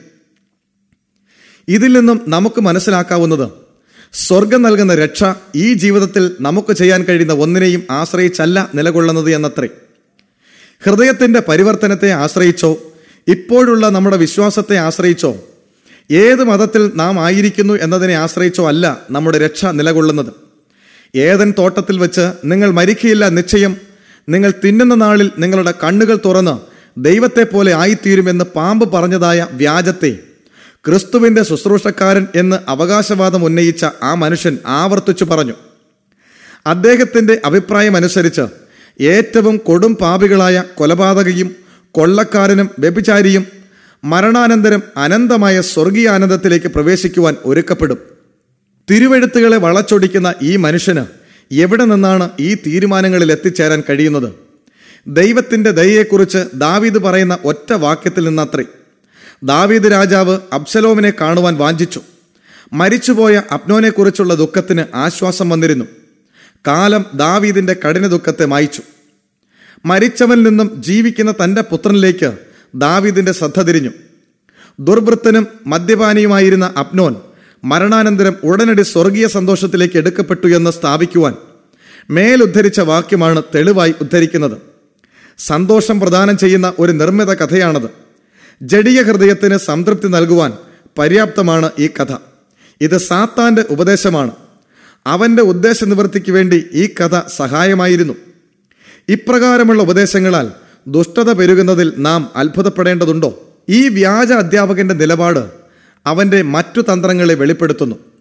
ഇതിൽ നിന്നും നമുക്ക് മനസ്സിലാക്കാവുന്നത് സ്വർഗം നൽകുന്ന രക്ഷ ഈ ജീവിതത്തിൽ നമുക്ക് ചെയ്യാൻ കഴിയുന്ന ഒന്നിനെയും ആശ്രയിച്ചല്ല നിലകൊള്ളുന്നത് എന്നത്രേ ഹൃദയത്തിന്റെ പരിവർത്തനത്തെ ആശ്രയിച്ചോ ഇപ്പോഴുള്ള നമ്മുടെ വിശ്വാസത്തെ ആശ്രയിച്ചോ ഏത് മതത്തിൽ നാം ആയിരിക്കുന്നു എന്നതിനെ ആശ്രയിച്ചോ അല്ല നമ്മുടെ രക്ഷ നിലകൊള്ളുന്നത് ഏതൻ തോട്ടത്തിൽ വെച്ച് നിങ്ങൾ മരിക്കയില്ല നിശ്ചയം നിങ്ങൾ തിന്നുന്ന നാളിൽ നിങ്ങളുടെ കണ്ണുകൾ തുറന്ന് ദൈവത്തെ പോലെ ആയിത്തീരുമെന്ന് പാമ്പ് പറഞ്ഞതായ വ്യാജത്തെ ക്രിസ്തുവിന്റെ ശുശ്രൂഷക്കാരൻ എന്ന് അവകാശവാദം ഉന്നയിച്ച ആ മനുഷ്യൻ ആവർത്തിച്ചു പറഞ്ഞു അദ്ദേഹത്തിന്റെ അഭിപ്രായമനുസരിച്ച് ഏറ്റവും കൊടും പാപികളായ കൊലപാതകയും കൊള്ളക്കാരനും വ്യഭിചാരിയും മരണാനന്തരം അനന്തമായ സ്വർഗീയ ആനന്ദത്തിലേക്ക് പ്രവേശിക്കുവാൻ ഒരുക്കപ്പെടും തിരുവെഴുത്തുകളെ വളച്ചൊടിക്കുന്ന ഈ മനുഷ്യന് എവിടെ നിന്നാണ് ഈ തീരുമാനങ്ങളിൽ എത്തിച്ചേരാൻ കഴിയുന്നത് ദൈവത്തിന്റെ ദയയെക്കുറിച്ച് ദാവീദ് പറയുന്ന ഒറ്റ വാക്യത്തിൽ നിന്നത്രേ ദാവീദ് രാജാവ് അബ്സലോമിനെ കാണുവാൻ വാഞ്ചിച്ചു മരിച്ചുപോയ അപ്നോനെക്കുറിച്ചുള്ള ദുഃഖത്തിന് ആശ്വാസം വന്നിരുന്നു കാലം ദാവീദിന്റെ കഠിന ദുഃഖത്തെ മായിച്ചു മരിച്ചവനിൽ നിന്നും ജീവിക്കുന്ന തന്റെ പുത്രനിലേക്ക് ദാവീദിന്റെ ശ്രദ്ധ തിരിഞ്ഞു ദുർവൃത്തനും മദ്യപാനിയുമായിരുന്ന അപ്നോൻ മരണാനന്തരം ഉടനടി സ്വർഗീയ സന്തോഷത്തിലേക്ക് എടുക്കപ്പെട്ടു എന്ന് സ്ഥാപിക്കുവാൻ മേലുദ്ധരിച്ച വാക്യമാണ് തെളിവായി ഉദ്ധരിക്കുന്നത് സന്തോഷം പ്രദാനം ചെയ്യുന്ന ഒരു നിർമ്മിത കഥയാണത് ജഡിയ ഹൃദയത്തിന് സംതൃപ്തി നൽകുവാൻ പര്യാപ്തമാണ് ഈ കഥ ഇത് സാത്താന്റെ ഉപദേശമാണ് അവന്റെ ഉദ്ദേശ നിവൃത്തിക്ക് വേണ്ടി ഈ കഥ സഹായമായിരുന്നു ഇപ്രകാരമുള്ള ഉപദേശങ്ങളാൽ ദുഷ്ടത പെരുകുന്നതിൽ നാം അത്ഭുതപ്പെടേണ്ടതുണ്ടോ ഈ വ്യാജ അധ്യാപകന്റെ നിലപാട് അവന്റെ മറ്റു തന്ത്രങ്ങളെ വെളിപ്പെടുത്തുന്നു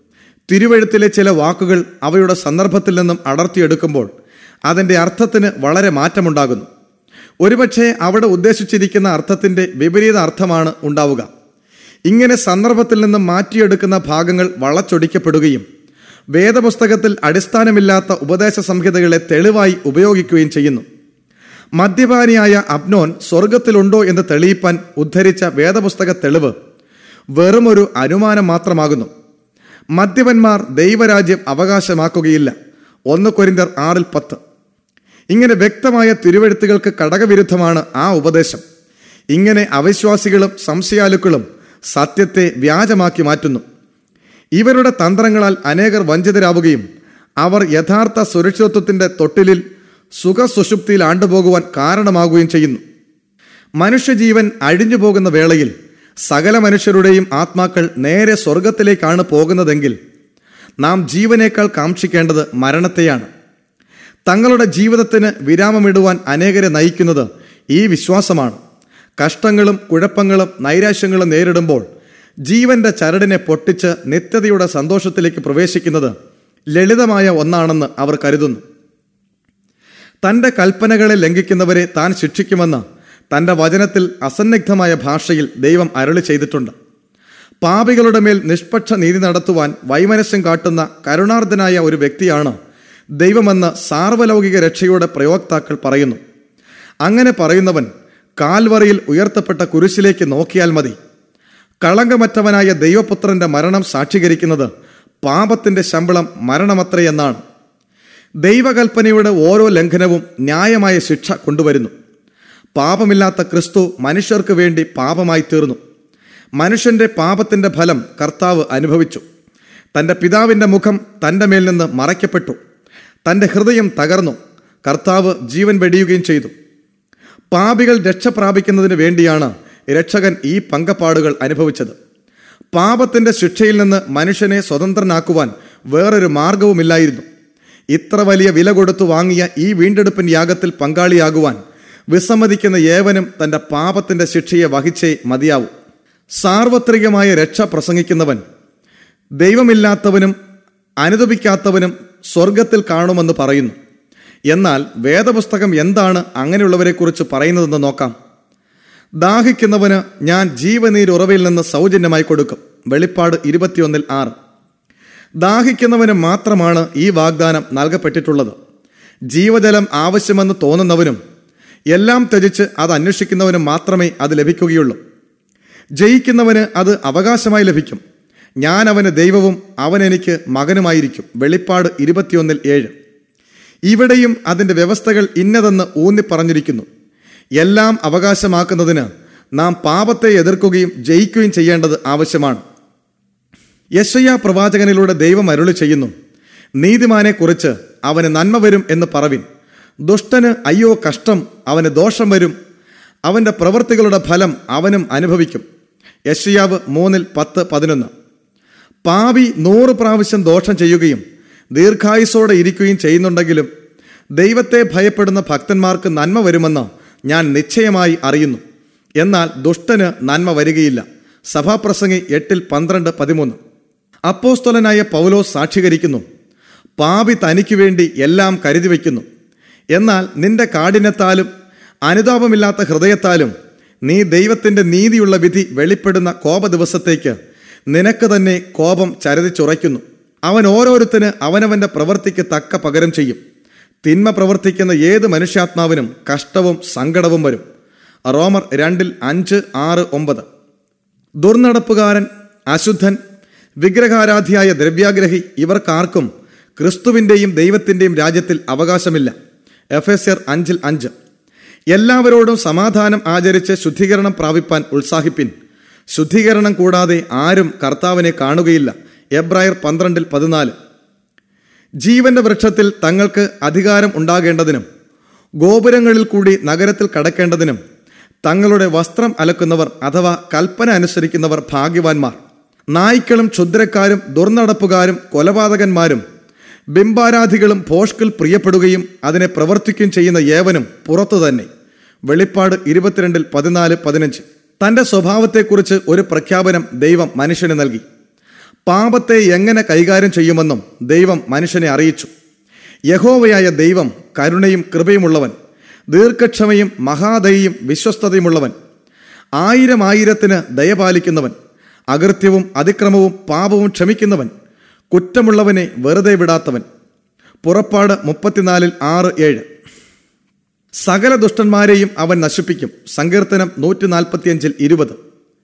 തിരുവഴുത്തിലെ ചില വാക്കുകൾ അവയുടെ സന്ദർഭത്തിൽ നിന്നും അടർത്തിയെടുക്കുമ്പോൾ അതിൻ്റെ അർത്ഥത്തിന് വളരെ മാറ്റമുണ്ടാകുന്നു ഒരുപക്ഷെ അവിടെ ഉദ്ദേശിച്ചിരിക്കുന്ന അർത്ഥത്തിൻ്റെ വിപരീത അർത്ഥമാണ് ഉണ്ടാവുക ഇങ്ങനെ സന്ദർഭത്തിൽ നിന്നും മാറ്റിയെടുക്കുന്ന ഭാഗങ്ങൾ വളച്ചൊടിക്കപ്പെടുകയും വേദപുസ്തകത്തിൽ അടിസ്ഥാനമില്ലാത്ത ഉപദേശ സംഹിതകളെ തെളിവായി ഉപയോഗിക്കുകയും ചെയ്യുന്നു മദ്യപാനിയായ അബ്നോൻ സ്വർഗത്തിലുണ്ടോ എന്ന് തെളിയിപ്പാൻ ഉദ്ധരിച്ച വേദപുസ്തക തെളിവ് വെറുമൊരു അനുമാനം മാത്രമാകുന്നു മദ്യപന്മാർ ദൈവരാജ്യം അവകാശമാക്കുകയില്ല ഒന്ന് കൊരിന്തർ ആറിൽ പത്ത് ഇങ്ങനെ വ്യക്തമായ തിരുവെഴുത്തുകൾക്ക് കടകവിരുദ്ധമാണ് ആ ഉപദേശം ഇങ്ങനെ അവിശ്വാസികളും സംശയാലുക്കളും സത്യത്തെ വ്യാജമാക്കി മാറ്റുന്നു ഇവരുടെ തന്ത്രങ്ങളാൽ അനേകർ വഞ്ചിതരാവുകയും അവർ യഥാർത്ഥ സുരക്ഷിതത്വത്തിന്റെ തൊട്ടിലിൽ സുഖസുഷുപ്തിയിൽ ആണ്ടുപോകുവാൻ കാരണമാകുകയും ചെയ്യുന്നു മനുഷ്യജീവൻ അഴിഞ്ഞു പോകുന്ന വേളയിൽ സകല മനുഷ്യരുടെയും ആത്മാക്കൾ നേരെ സ്വർഗത്തിലേക്കാണ് പോകുന്നതെങ്കിൽ നാം ജീവനേക്കാൾ കാക്ഷിക്കേണ്ടത് മരണത്തെയാണ് തങ്ങളുടെ ജീവിതത്തിന് വിരാമമിടുവാൻ അനേകരെ നയിക്കുന്നത് ഈ വിശ്വാസമാണ് കഷ്ടങ്ങളും കുഴപ്പങ്ങളും നൈരാശ്യങ്ങളും നേരിടുമ്പോൾ ജീവന്റെ ചരടിനെ പൊട്ടിച്ച് നിത്യതയുടെ സന്തോഷത്തിലേക്ക് പ്രവേശിക്കുന്നത് ലളിതമായ ഒന്നാണെന്ന് അവർ കരുതുന്നു തന്റെ കൽപ്പനകളെ ലംഘിക്കുന്നവരെ താൻ ശിക്ഷിക്കുമെന്ന് തന്റെ വചനത്തിൽ അസന്നിഗ്ധമായ ഭാഷയിൽ ദൈവം അരളി ചെയ്തിട്ടുണ്ട് പാപികളുടെ മേൽ നിഷ്പക്ഷ നീതി നടത്തുവാൻ വൈമനസ്യം കാട്ടുന്ന കരുണാർദ്ദനായ ഒരു വ്യക്തിയാണ് ദൈവമെന്ന് സാർവലൗകിക രക്ഷയുടെ പ്രയോക്താക്കൾ പറയുന്നു അങ്ങനെ പറയുന്നവൻ കാൽവറിയിൽ ഉയർത്തപ്പെട്ട കുരിശിലേക്ക് നോക്കിയാൽ മതി കളങ്കമറ്റവനായ ദൈവപുത്രന്റെ മരണം സാക്ഷീകരിക്കുന്നത് പാപത്തിന്റെ ശമ്പളം മരണമത്രയെന്നാണ് ദൈവകൽപ്പനയുടെ ഓരോ ലംഘനവും ന്യായമായ ശിക്ഷ കൊണ്ടുവരുന്നു പാപമില്ലാത്ത ക്രിസ്തു മനുഷ്യർക്ക് വേണ്ടി പാപമായി തീർന്നു മനുഷ്യന്റെ പാപത്തിന്റെ ഫലം കർത്താവ് അനുഭവിച്ചു തന്റെ പിതാവിന്റെ മുഖം തന്റെ മേൽ നിന്ന് മറയ്ക്കപ്പെട്ടു തന്റെ ഹൃദയം തകർന്നു കർത്താവ് ജീവൻ വെടിയുകയും ചെയ്തു പാപികൾ രക്ഷ പ്രാപിക്കുന്നതിന് വേണ്ടിയാണ് രക്ഷകൻ ഈ പങ്കപ്പാടുകൾ അനുഭവിച്ചത് പാപത്തിന്റെ ശിക്ഷയിൽ നിന്ന് മനുഷ്യനെ സ്വതന്ത്രനാക്കുവാൻ വേറൊരു മാർഗവുമില്ലായിരുന്നു ഇത്ര വലിയ വില കൊടുത്തു വാങ്ങിയ ഈ വീണ്ടെടുപ്പിൻ യാഗത്തിൽ പങ്കാളിയാകുവാൻ വിസമ്മതിക്കുന്ന ഏവനും തന്റെ പാപത്തിന്റെ ശിക്ഷയെ വഹിച്ചേ മതിയാവൂ സാർവത്രികമായ രക്ഷ പ്രസംഗിക്കുന്നവൻ ദൈവമില്ലാത്തവനും അനുദപിക്കാത്തവനും സ്വർഗത്തിൽ കാണുമെന്ന് പറയുന്നു എന്നാൽ വേദപുസ്തകം എന്താണ് അങ്ങനെയുള്ളവരെക്കുറിച്ച് പറയുന്നതെന്ന് നോക്കാം ദാഹിക്കുന്നവന് ഞാൻ ജീവനീരുറവയിൽ നിന്ന് സൗജന്യമായി കൊടുക്കും വെളിപ്പാട് ഇരുപത്തിയൊന്നിൽ ആറ് ദാഹിക്കുന്നവന് മാത്രമാണ് ഈ വാഗ്ദാനം നൽകപ്പെട്ടിട്ടുള്ളത് ജീവജലം ആവശ്യമെന്ന് തോന്നുന്നവനും എല്ലാം ത്യജിച്ച് അത് അന്വേഷിക്കുന്നവനും മാത്രമേ അത് ലഭിക്കുകയുള്ളൂ ജയിക്കുന്നവന് അത് അവകാശമായി ലഭിക്കും ഞാൻ അവന് ദൈവവും അവൻ എനിക്ക് മകനുമായിരിക്കും വെളിപ്പാട് ഇരുപത്തിയൊന്നിൽ ഏഴ് ഇവിടെയും അതിൻ്റെ വ്യവസ്ഥകൾ ഇന്നതെന്ന് ഊന്നി പറഞ്ഞിരിക്കുന്നു എല്ലാം അവകാശമാക്കുന്നതിന് നാം പാപത്തെ എതിർക്കുകയും ജയിക്കുകയും ചെയ്യേണ്ടത് ആവശ്യമാണ് യശയ്യ പ്രവാചകനിലൂടെ ദൈവം അരുളി ചെയ്യുന്നു നീതിമാനെക്കുറിച്ച് അവന് നന്മ വരും എന്ന് പറവിൻ ദുഷ്ടന് അയ്യോ കഷ്ടം അവന് ദോഷം വരും അവന്റെ പ്രവൃത്തികളുടെ ഫലം അവനും അനുഭവിക്കും യശയാവ് മൂന്നിൽ പത്ത് പതിനൊന്ന് പാവി നൂറ് പ്രാവശ്യം ദോഷം ചെയ്യുകയും ദീർഘായുസോടെ ഇരിക്കുകയും ചെയ്യുന്നുണ്ടെങ്കിലും ദൈവത്തെ ഭയപ്പെടുന്ന ഭക്തന്മാർക്ക് നന്മ വരുമെന്ന് ഞാൻ നിശ്ചയമായി അറിയുന്നു എന്നാൽ ദുഷ്ടന് നന്മ വരികയില്ല സഭാപ്രസംഗി എട്ടിൽ പന്ത്രണ്ട് പതിമൂന്ന് അപ്പോസ്തലനായ പൗലോസ് സാക്ഷീകരിക്കുന്നു പാപി തനിക്ക് വേണ്ടി എല്ലാം കരുതി വയ്ക്കുന്നു എന്നാൽ നിന്റെ കാഠിന്യത്താലും അനുതാപമില്ലാത്ത ഹൃദയത്താലും നീ ദൈവത്തിന്റെ നീതിയുള്ള വിധി വെളിപ്പെടുന്ന കോപ ദിവസത്തേക്ക് നിനക്ക് തന്നെ കോപം ചരതിച്ചുറയ്ക്കുന്നു അവൻ ഓരോരുത്തന് അവനവന്റെ പ്രവൃത്തിക്ക് തക്ക പകരം ചെയ്യും തിന്മ പ്രവർത്തിക്കുന്ന ഏത് മനുഷ്യാത്മാവിനും കഷ്ടവും സങ്കടവും വരും റോമർ രണ്ടിൽ അഞ്ച് ആറ് ഒമ്പത് ദുർനടപ്പുകാരൻ അശുദ്ധൻ വിഗ്രഹാരാധിയായ ദ്രവ്യാഗ്രഹി ഇവർക്കാർക്കും ക്രിസ്തുവിൻ്റെയും ദൈവത്തിൻ്റെയും രാജ്യത്തിൽ അവകാശമില്ല എഫ് എസ് ആർ അഞ്ചിൽ അഞ്ച് എല്ലാവരോടും സമാധാനം ആചരിച്ച് ശുദ്ധീകരണം പ്രാപിപ്പാൻ ഉത്സാഹിപ്പിൻ ശുദ്ധീകരണം കൂടാതെ ആരും കർത്താവിനെ കാണുകയില്ല എബ്രായർ പന്ത്രണ്ടിൽ പതിനാല് ജീവന്റെ വൃക്ഷത്തിൽ തങ്ങൾക്ക് അധികാരം ഉണ്ടാകേണ്ടതിനും ഗോപുരങ്ങളിൽ കൂടി നഗരത്തിൽ കടക്കേണ്ടതിനും തങ്ങളുടെ വസ്ത്രം അലക്കുന്നവർ അഥവാ കൽപ്പന അനുസരിക്കുന്നവർ ഭാഗ്യവാന്മാർ നായ്ക്കളും ക്ഷുദ്രക്കാരും ദുർനടപ്പുകാരും കൊലപാതകന്മാരും ബിംബാരാധികളും ഭോഷ്കിൽ പ്രിയപ്പെടുകയും അതിനെ പ്രവർത്തിക്കുകയും ചെയ്യുന്ന ഏവനും പുറത്തു തന്നെ വെളിപ്പാട് ഇരുപത്തിരണ്ടിൽ പതിനാല് പതിനഞ്ച് തന്റെ സ്വഭാവത്തെക്കുറിച്ച് ഒരു പ്രഖ്യാപനം ദൈവം മനുഷ്യന് നൽകി പാപത്തെ എങ്ങനെ കൈകാര്യം ചെയ്യുമെന്നും ദൈവം മനുഷ്യനെ അറിയിച്ചു യഹോവയായ ദൈവം കരുണയും കൃപയുമുള്ളവൻ ദീർഘക്ഷമയും മഹാദയും വിശ്വസ്തതയുമുള്ളവൻ ആയിരം ആയിരത്തിന് ദയപാലിക്കുന്നവൻ അകൃത്യവും അതിക്രമവും പാപവും ക്ഷമിക്കുന്നവൻ കുറ്റമുള്ളവനെ വെറുതെ വിടാത്തവൻ പുറപ്പാട് മുപ്പത്തിനാലിൽ ആറ് ഏഴ് സകല ദുഷ്ടന്മാരെയും അവൻ നശിപ്പിക്കും സങ്കീർത്തനം നൂറ്റി നാൽപ്പത്തിയഞ്ചിൽ ഇരുപത്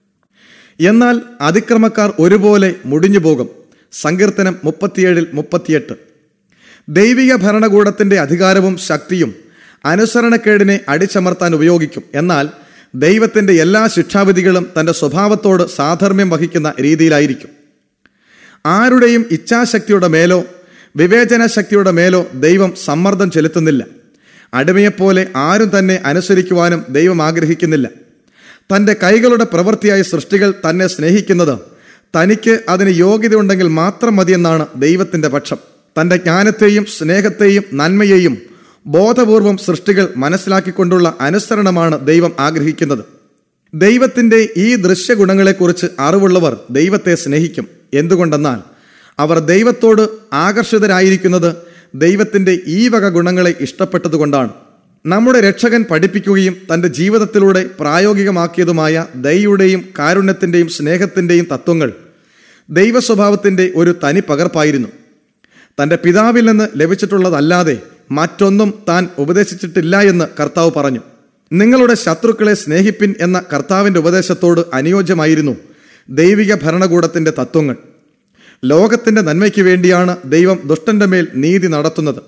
എന്നാൽ അതിക്രമക്കാർ ഒരുപോലെ മുടിഞ്ഞു പോകും സങ്കീർത്തനം മുപ്പത്തിയേഴിൽ മുപ്പത്തിയെട്ട് ദൈവിക ഭരണകൂടത്തിന്റെ അധികാരവും ശക്തിയും അനുസരണക്കേടിനെ അടിച്ചമർത്താൻ ഉപയോഗിക്കും എന്നാൽ ദൈവത്തിന്റെ എല്ലാ ശിക്ഷാവിധികളും തന്റെ സ്വഭാവത്തോട് സാധർമ്മ്യം വഹിക്കുന്ന രീതിയിലായിരിക്കും ആരുടെയും ഇച്ഛാശക്തിയുടെ മേലോ വിവേചന ശക്തിയുടെ മേലോ ദൈവം സമ്മർദ്ദം ചെലുത്തുന്നില്ല അടിമയെപ്പോലെ ആരും തന്നെ അനുസരിക്കുവാനും ദൈവം ആഗ്രഹിക്കുന്നില്ല തന്റെ കൈകളുടെ പ്രവൃത്തിയായ സൃഷ്ടികൾ തന്നെ സ്നേഹിക്കുന്നത് തനിക്ക് അതിന് യോഗ്യതയുണ്ടെങ്കിൽ മാത്രം മതിയെന്നാണ് ദൈവത്തിന്റെ പക്ഷം തന്റെ ജ്ഞാനത്തെയും സ്നേഹത്തെയും നന്മയെയും ബോധപൂർവം സൃഷ്ടികൾ മനസ്സിലാക്കിക്കൊണ്ടുള്ള അനുസരണമാണ് ദൈവം ആഗ്രഹിക്കുന്നത് ദൈവത്തിന്റെ ഈ ദൃശ്യഗുണങ്ങളെക്കുറിച്ച് അറിവുള്ളവർ ദൈവത്തെ സ്നേഹിക്കും എന്തുകൊണ്ടെന്നാൽ അവർ ദൈവത്തോട് ആകർഷിതരായിരിക്കുന്നത് ദൈവത്തിന്റെ ഈ വക ഗുണങ്ങളെ ഇഷ്ടപ്പെട്ടതുകൊണ്ടാണ് നമ്മുടെ രക്ഷകൻ പഠിപ്പിക്കുകയും തന്റെ ജീവിതത്തിലൂടെ പ്രായോഗികമാക്കിയതുമായ ദയയുടെയും കാരുണ്യത്തിന്റെയും സ്നേഹത്തിന്റെയും തത്വങ്ങൾ ദൈവ സ്വഭാവത്തിന്റെ ഒരു തനി പകർപ്പായിരുന്നു തന്റെ പിതാവിൽ നിന്ന് ലഭിച്ചിട്ടുള്ളതല്ലാതെ മറ്റൊന്നും താൻ ഉപദേശിച്ചിട്ടില്ല എന്ന് കർത്താവ് പറഞ്ഞു നിങ്ങളുടെ ശത്രുക്കളെ സ്നേഹിപ്പിൻ എന്ന കർത്താവിന്റെ ഉപദേശത്തോട് അനുയോജ്യമായിരുന്നു ദൈവിക ഭരണകൂടത്തിന്റെ തത്വങ്ങൾ ലോകത്തിന്റെ നന്മയ്ക്ക് വേണ്ടിയാണ് ദൈവം ദുഷ്ടന്റെ മേൽ നീതി നടത്തുന്നത്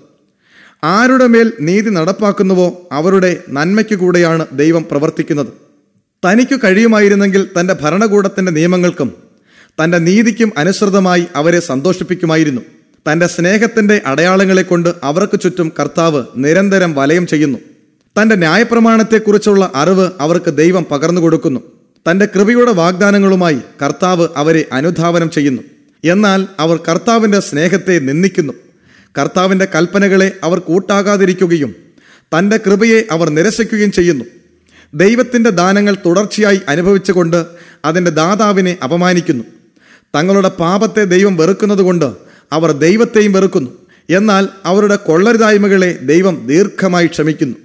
ആരുടെ മേൽ നീതി നടപ്പാക്കുന്നുവോ അവരുടെ നന്മയ്ക്ക് കൂടെയാണ് ദൈവം പ്രവർത്തിക്കുന്നത് തനിക്ക് കഴിയുമായിരുന്നെങ്കിൽ തന്റെ ഭരണകൂടത്തിന്റെ നിയമങ്ങൾക്കും തന്റെ നീതിക്കും അനുസൃതമായി അവരെ സന്തോഷിപ്പിക്കുമായിരുന്നു തന്റെ സ്നേഹത്തിന്റെ അടയാളങ്ങളെ കൊണ്ട് അവർക്ക് ചുറ്റും കർത്താവ് നിരന്തരം വലയം ചെയ്യുന്നു തന്റെ ന്യായപ്രമാണത്തെക്കുറിച്ചുള്ള അറിവ് അവർക്ക് ദൈവം പകർന്നു കൊടുക്കുന്നു തന്റെ കൃപയുടെ വാഗ്ദാനങ്ങളുമായി കർത്താവ് അവരെ അനുധാവനം ചെയ്യുന്നു എന്നാൽ അവർ കർത്താവിന്റെ സ്നേഹത്തെ നിന്ദിക്കുന്നു കർത്താവിന്റെ കൽപ്പനകളെ അവർ കൂട്ടാകാതിരിക്കുകയും തന്റെ കൃപയെ അവർ നിരസിക്കുകയും ചെയ്യുന്നു ദൈവത്തിന്റെ ദാനങ്ങൾ തുടർച്ചയായി അനുഭവിച്ചുകൊണ്ട് അതിന്റെ ദാതാവിനെ അപമാനിക്കുന്നു തങ്ങളുടെ പാപത്തെ ദൈവം വെറുക്കുന്നതുകൊണ്ട് അവർ ദൈവത്തെയും വെറുക്കുന്നു എന്നാൽ അവരുടെ കൊള്ളരുതായ്മകളെ ദൈവം ദീർഘമായി ക്ഷമിക്കുന്നു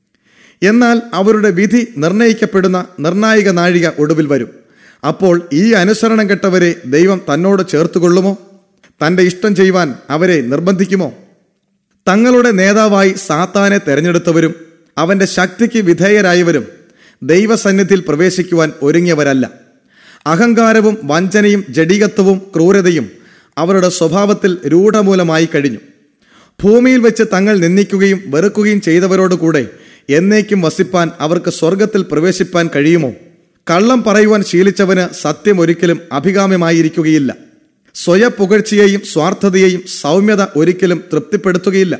എന്നാൽ അവരുടെ വിധി നിർണയിക്കപ്പെടുന്ന നിർണായക നാഴിക ഒടുവിൽ വരും അപ്പോൾ ഈ അനുസരണം കെട്ടവരെ ദൈവം തന്നോട് ചേർത്തുകൊള്ളുമോ തന്റെ ഇഷ്ടം ചെയ്യുവാൻ അവരെ നിർബന്ധിക്കുമോ തങ്ങളുടെ നേതാവായി സാത്താനെ തെരഞ്ഞെടുത്തവരും അവന്റെ ശക്തിക്ക് വിധേയരായവരും ദൈവസന്നിധിയിൽ പ്രവേശിക്കുവാൻ ഒരുങ്ങിയവരല്ല അഹങ്കാരവും വഞ്ചനയും ജഡികത്വവും ക്രൂരതയും അവരുടെ സ്വഭാവത്തിൽ രൂഢമൂലമായി കഴിഞ്ഞു ഭൂമിയിൽ വെച്ച് തങ്ങൾ നിന്ദിക്കുകയും വെറുക്കുകയും ചെയ്തവരോട് കൂടെ എന്നേക്കും വസിപ്പാൻ അവർക്ക് സ്വർഗത്തിൽ പ്രവേശിപ്പാൻ കഴിയുമോ കള്ളം പറയുവാൻ ശീലിച്ചവന് സത്യം ഒരിക്കലും അഭികാമ്യമായിരിക്കുകയില്ല സ്വയപുകഴ്ചയെയും സ്വാർത്ഥതയെയും സൗമ്യത ഒരിക്കലും തൃപ്തിപ്പെടുത്തുകയില്ല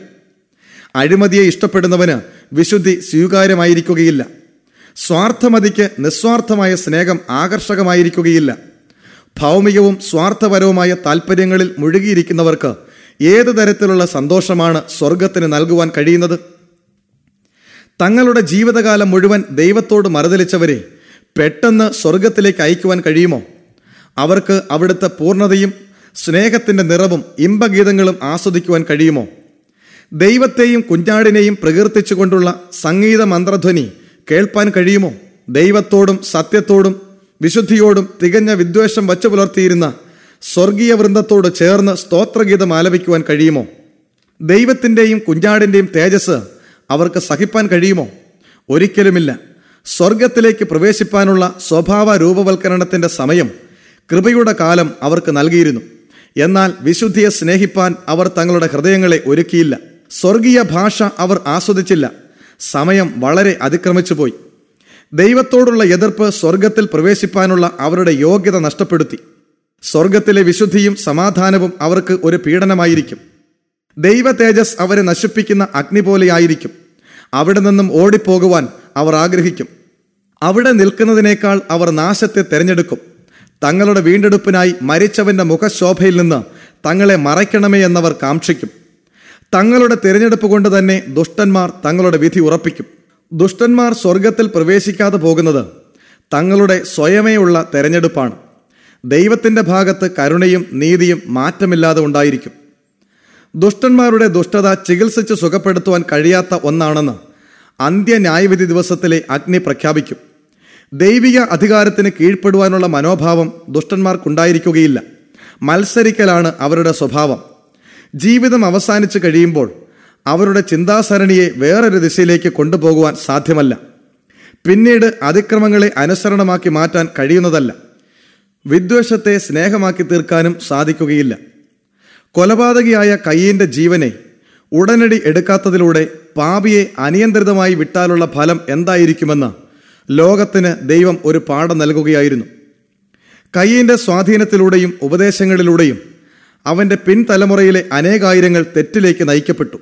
അഴിമതിയെ ഇഷ്ടപ്പെടുന്നവന് വിശുദ്ധി സ്വീകാര്യമായിരിക്കുകയില്ല സ്വാർത്ഥമതിക്ക് നിസ്വാർത്ഥമായ സ്നേഹം ആകർഷകമായിരിക്കുകയില്ല ഭൗമികവും സ്വാർത്ഥപരവുമായ താല്പര്യങ്ങളിൽ മുഴുകിയിരിക്കുന്നവർക്ക് ഏത് തരത്തിലുള്ള സന്തോഷമാണ് സ്വർഗത്തിന് നൽകുവാൻ കഴിയുന്നത് തങ്ങളുടെ ജീവിതകാലം മുഴുവൻ ദൈവത്തോട് മറുതലിച്ചവരെ പെട്ടെന്ന് സ്വർഗത്തിലേക്ക് അയക്കുവാൻ കഴിയുമോ അവർക്ക് അവിടുത്തെ പൂർണ്ണതയും സ്നേഹത്തിന്റെ നിറവും ഇമ്പഗീതങ്ങളും ആസ്വദിക്കുവാൻ കഴിയുമോ ദൈവത്തെയും കുഞ്ഞാടിനെയും പ്രകീർത്തിച്ചുകൊണ്ടുള്ള സംഗീത മന്ത്രധ്വനി കേൾപ്പാൻ കഴിയുമോ ദൈവത്തോടും സത്യത്തോടും വിശുദ്ധിയോടും തികഞ്ഞ വിദ്വേഷം വച്ചു പുലർത്തിയിരുന്ന സ്വർഗീയ വൃന്ദത്തോട് ചേർന്ന് സ്തോത്രഗീതം ആലപിക്കുവാൻ കഴിയുമോ ദൈവത്തിൻ്റെയും കുഞ്ഞാടിൻ്റെയും തേജസ് അവർക്ക് സഹിപ്പാൻ കഴിയുമോ ഒരിക്കലുമില്ല സ്വർഗത്തിലേക്ക് പ്രവേശിപ്പാനുള്ള സ്വഭാവ രൂപവൽക്കരണത്തിന്റെ സമയം കൃപയുടെ കാലം അവർക്ക് നൽകിയിരുന്നു എന്നാൽ വിശുദ്ധിയെ സ്നേഹിപ്പാൻ അവർ തങ്ങളുടെ ഹൃദയങ്ങളെ ഒരുക്കിയില്ല സ്വർഗീയ ഭാഷ അവർ ആസ്വദിച്ചില്ല സമയം വളരെ അതിക്രമിച്ചു പോയി ദൈവത്തോടുള്ള എതിർപ്പ് സ്വർഗത്തിൽ പ്രവേശിപ്പാനുള്ള അവരുടെ യോഗ്യത നഷ്ടപ്പെടുത്തി സ്വർഗത്തിലെ വിശുദ്ധിയും സമാധാനവും അവർക്ക് ഒരു പീഡനമായിരിക്കും ദൈവ തേജസ് അവരെ നശിപ്പിക്കുന്ന അഗ്നി പോലെയായിരിക്കും അവിടെ നിന്നും ഓടിപ്പോകുവാൻ അവർ ആഗ്രഹിക്കും അവിടെ നിൽക്കുന്നതിനേക്കാൾ അവർ നാശത്തെ തെരഞ്ഞെടുക്കും തങ്ങളുടെ വീണ്ടെടുപ്പിനായി മരിച്ചവന്റെ മുഖശോഭയിൽ നിന്ന് തങ്ങളെ മറയ്ക്കണമേ എന്നവർ കാക്ഷിക്കും തങ്ങളുടെ തിരഞ്ഞെടുപ്പ് കൊണ്ട് തന്നെ ദുഷ്ടന്മാർ തങ്ങളുടെ വിധി ഉറപ്പിക്കും ദുഷ്ടന്മാർ സ്വർഗത്തിൽ പ്രവേശിക്കാതെ പോകുന്നത് തങ്ങളുടെ സ്വയമേയുള്ള തെരഞ്ഞെടുപ്പാണ് ദൈവത്തിന്റെ ഭാഗത്ത് കരുണയും നീതിയും മാറ്റമില്ലാതെ ഉണ്ടായിരിക്കും ദുഷ്ടന്മാരുടെ ദുഷ്ടത ചികിത്സിച്ച് സുഖപ്പെടുത്തുവാൻ കഴിയാത്ത ഒന്നാണെന്ന് അന്ത്യ ന്യായവിധി ദിവസത്തിലെ അഗ്നി പ്രഖ്യാപിക്കും ദൈവിക അധികാരത്തിന് കീഴ്പ്പെടുവാനുള്ള മനോഭാവം ദുഷ്ടന്മാർക്കുണ്ടായിരിക്കുകയില്ല മത്സരിക്കലാണ് അവരുടെ സ്വഭാവം ജീവിതം അവസാനിച്ചു കഴിയുമ്പോൾ അവരുടെ ചിന്താസരണിയെ വേറൊരു ദിശയിലേക്ക് കൊണ്ടുപോകുവാൻ സാധ്യമല്ല പിന്നീട് അതിക്രമങ്ങളെ അനുസരണമാക്കി മാറ്റാൻ കഴിയുന്നതല്ല വിദ്വേഷത്തെ സ്നേഹമാക്കി തീർക്കാനും സാധിക്കുകയില്ല കൊലപാതകിയായ കയ്യീന്റെ ജീവനെ ഉടനടി എടുക്കാത്തതിലൂടെ പാപിയെ അനിയന്ത്രിതമായി വിട്ടാലുള്ള ഫലം എന്തായിരിക്കുമെന്ന് ലോകത്തിന് ദൈവം ഒരു പാഠം നൽകുകയായിരുന്നു കയ്യീന്റെ സ്വാധീനത്തിലൂടെയും ഉപദേശങ്ങളിലൂടെയും അവന്റെ പിൻതലമുറയിലെ അനേകായിരങ്ങൾ തെറ്റിലേക്ക് നയിക്കപ്പെട്ടു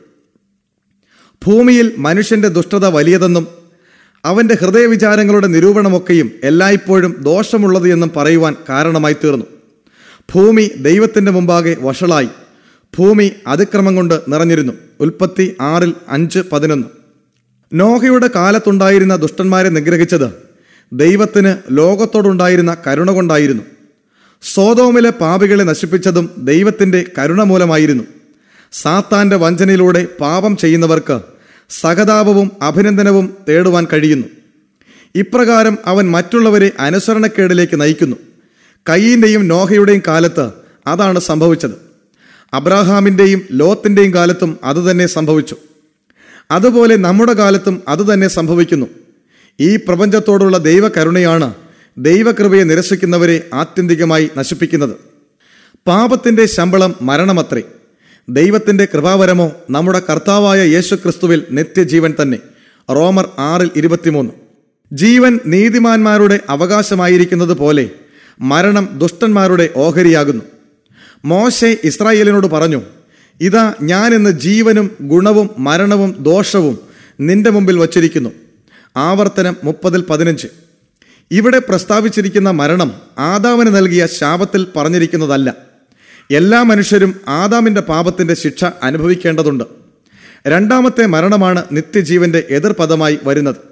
ഭൂമിയിൽ മനുഷ്യന്റെ ദുഷ്ടത വലിയതെന്നും അവന്റെ ഹൃദയവിചാരങ്ങളുടെ നിരൂപണമൊക്കെയും എല്ലായ്പ്പോഴും ദോഷമുള്ളത് എന്നും പറയുവാൻ കാരണമായി തീർന്നു ഭൂമി ദൈവത്തിന്റെ മുമ്പാകെ വഷളായി ഭൂമി അതിക്രമം കൊണ്ട് നിറഞ്ഞിരുന്നു ഉൽപ്പത്തി ആറിൽ അഞ്ച് പതിനൊന്ന് നോഹയുടെ കാലത്തുണ്ടായിരുന്ന ദുഷ്ടന്മാരെ നിഗ്രഹിച്ചത് ദൈവത്തിന് ലോകത്തോടുണ്ടായിരുന്ന കരുണ കൊണ്ടായിരുന്നു സോതോമിലെ പാപികളെ നശിപ്പിച്ചതും ദൈവത്തിന്റെ കരുണ മൂലമായിരുന്നു സാത്താന്റെ വഞ്ചനയിലൂടെ പാപം ചെയ്യുന്നവർക്ക് സഹതാപവും അഭിനന്ദനവും തേടുവാൻ കഴിയുന്നു ഇപ്രകാരം അവൻ മറ്റുള്ളവരെ അനുസരണക്കേടിലേക്ക് നയിക്കുന്നു കയ്യിന്റെയും നോഹയുടെയും കാലത്ത് അതാണ് സംഭവിച്ചത് അബ്രാഹാമിന്റെയും ലോത്തിന്റെയും കാലത്തും അതുതന്നെ സംഭവിച്ചു അതുപോലെ നമ്മുടെ കാലത്തും അതുതന്നെ സംഭവിക്കുന്നു ഈ പ്രപഞ്ചത്തോടുള്ള ദൈവകരുണയാണ് ദൈവകൃപയെ നിരസിക്കുന്നവരെ ആത്യന്തികമായി നശിപ്പിക്കുന്നത് പാപത്തിന്റെ ശമ്പളം മരണമത്രേ ദൈവത്തിന്റെ കൃപാവരമോ നമ്മുടെ കർത്താവായ യേശു ക്രിസ്തുവിൽ നിത്യജീവൻ തന്നെ റോമർ ആറിൽ ഇരുപത്തിമൂന്ന് ജീവൻ നീതിമാന്മാരുടെ അവകാശമായിരിക്കുന്നത് പോലെ മരണം ദുഷ്ടന്മാരുടെ ഓഹരിയാകുന്നു മോശെ ഇസ്രായേലിനോട് പറഞ്ഞു ഇതാ ഞാൻ ഇന്ന് ജീവനും ഗുണവും മരണവും ദോഷവും നിന്റെ മുമ്പിൽ വച്ചിരിക്കുന്നു ആവർത്തനം മുപ്പതിൽ പതിനഞ്ച് ഇവിടെ പ്രസ്താവിച്ചിരിക്കുന്ന മരണം ആദാമിന് നൽകിയ ശാപത്തിൽ പറഞ്ഞിരിക്കുന്നതല്ല എല്ലാ മനുഷ്യരും ആദാമിന്റെ പാപത്തിന്റെ ശിക്ഷ അനുഭവിക്കേണ്ടതുണ്ട് രണ്ടാമത്തെ മരണമാണ് നിത്യജീവന്റെ എതിർപദമായി വരുന്നത്